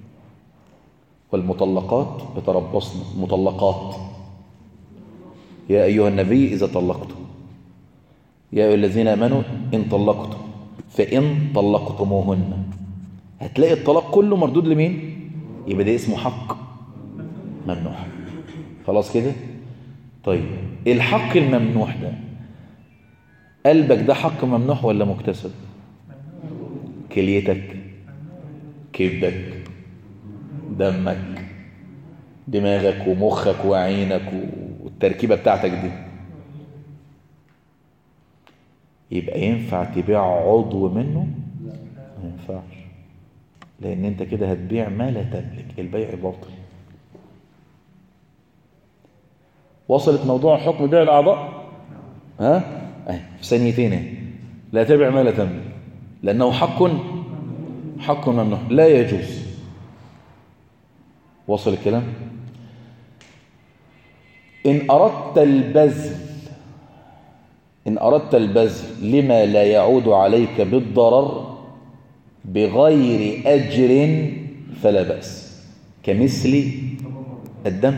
والمطلقات يتربصن مطلقات يا أيها النبي إذا طلقتم يا أيها الذين آمنوا إن طلقتم فإن طلقتموهن هتلاقي الطلاق كله مردود لمين يبقى ده اسمه حق ممنوح خلاص كده طيب الحق الممنوح ده قلبك ده حق ممنوح ولا مكتسب كليتك كبدك دمك دماغك ومخك وعينك والتركيبة بتاعتك دي يبقى ينفع تبيع عضو منه ما ينفعش لان انت كده هتبيع ما لا تملك البيع باطل وصلت موضوع حكم بيع الاعضاء ها اهي في ثانيتين اهي لا تبع ما لا تملك لانه حق حق ممنوع لا يجوز وصل الكلام إن أردت البذل إن أردت البذل لما لا يعود عليك بالضرر بغير أجر فلا بأس كمثل الدم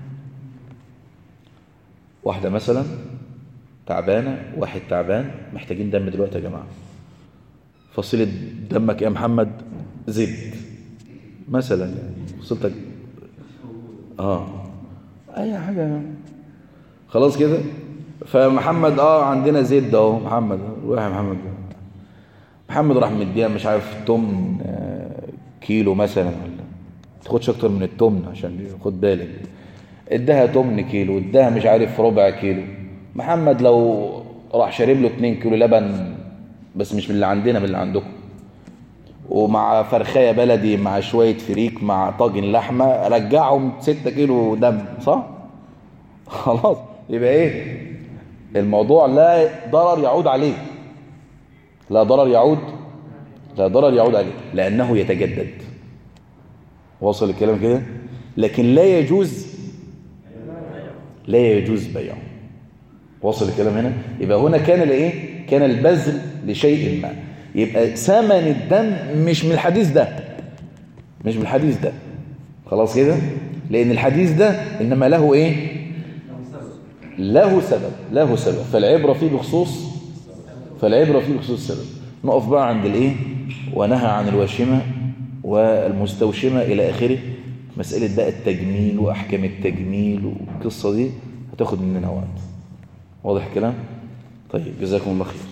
واحدة مثلا تعبانة واحد تعبان محتاجين دم دلوقتي يا جماعة فصيلة دمك يا محمد زد مثلا يعني فصيلتك اه اي حاجة خلاص كده فمحمد اه عندنا زد اهو محمد روح يا محمد محمد راح مديها مش عارف تمن آه كيلو مثلا ولا تاخدش اكتر من التمن عشان خد بالك اداها تمن كيلو اداها مش عارف ربع كيلو محمد لو راح شارب له 2 كيلو لبن بس مش من اللي عندنا من اللي عندكم ومع فرخايه بلدي مع شويه فريك مع طاجن لحمه رجعهم 6 كيلو دم صح خلاص يبقى ايه الموضوع لا ضرر يعود عليه لا ضرر يعود لا ضرر يعود عليه لانه يتجدد وصل الكلام كده لكن لا يجوز لا يجوز بيعه وصل الكلام هنا يبقى هنا كان الايه كان البذل لشيء ما يبقى ثمن الدم مش من الحديث ده مش من الحديث ده خلاص كده لان الحديث ده انما له ايه له سبب له سبب فالعبره فيه بخصوص فالعبره فيه بخصوص السبب نقف بقى عند الايه ونهى عن الواشمة والمستوشمة إلى آخره مسألة بقى التجميل وأحكام التجميل والقصة دي هتاخد مننا وقت واضح الكلام؟ طيب جزاكم الله خير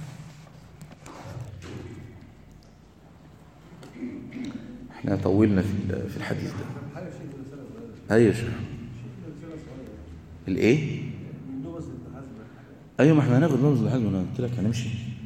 احنا طولنا في في الحديث ده ايوه يا شيخ الايه ايوه ما احنا هناخد نبذ الحزم انا قلت لك هنمشي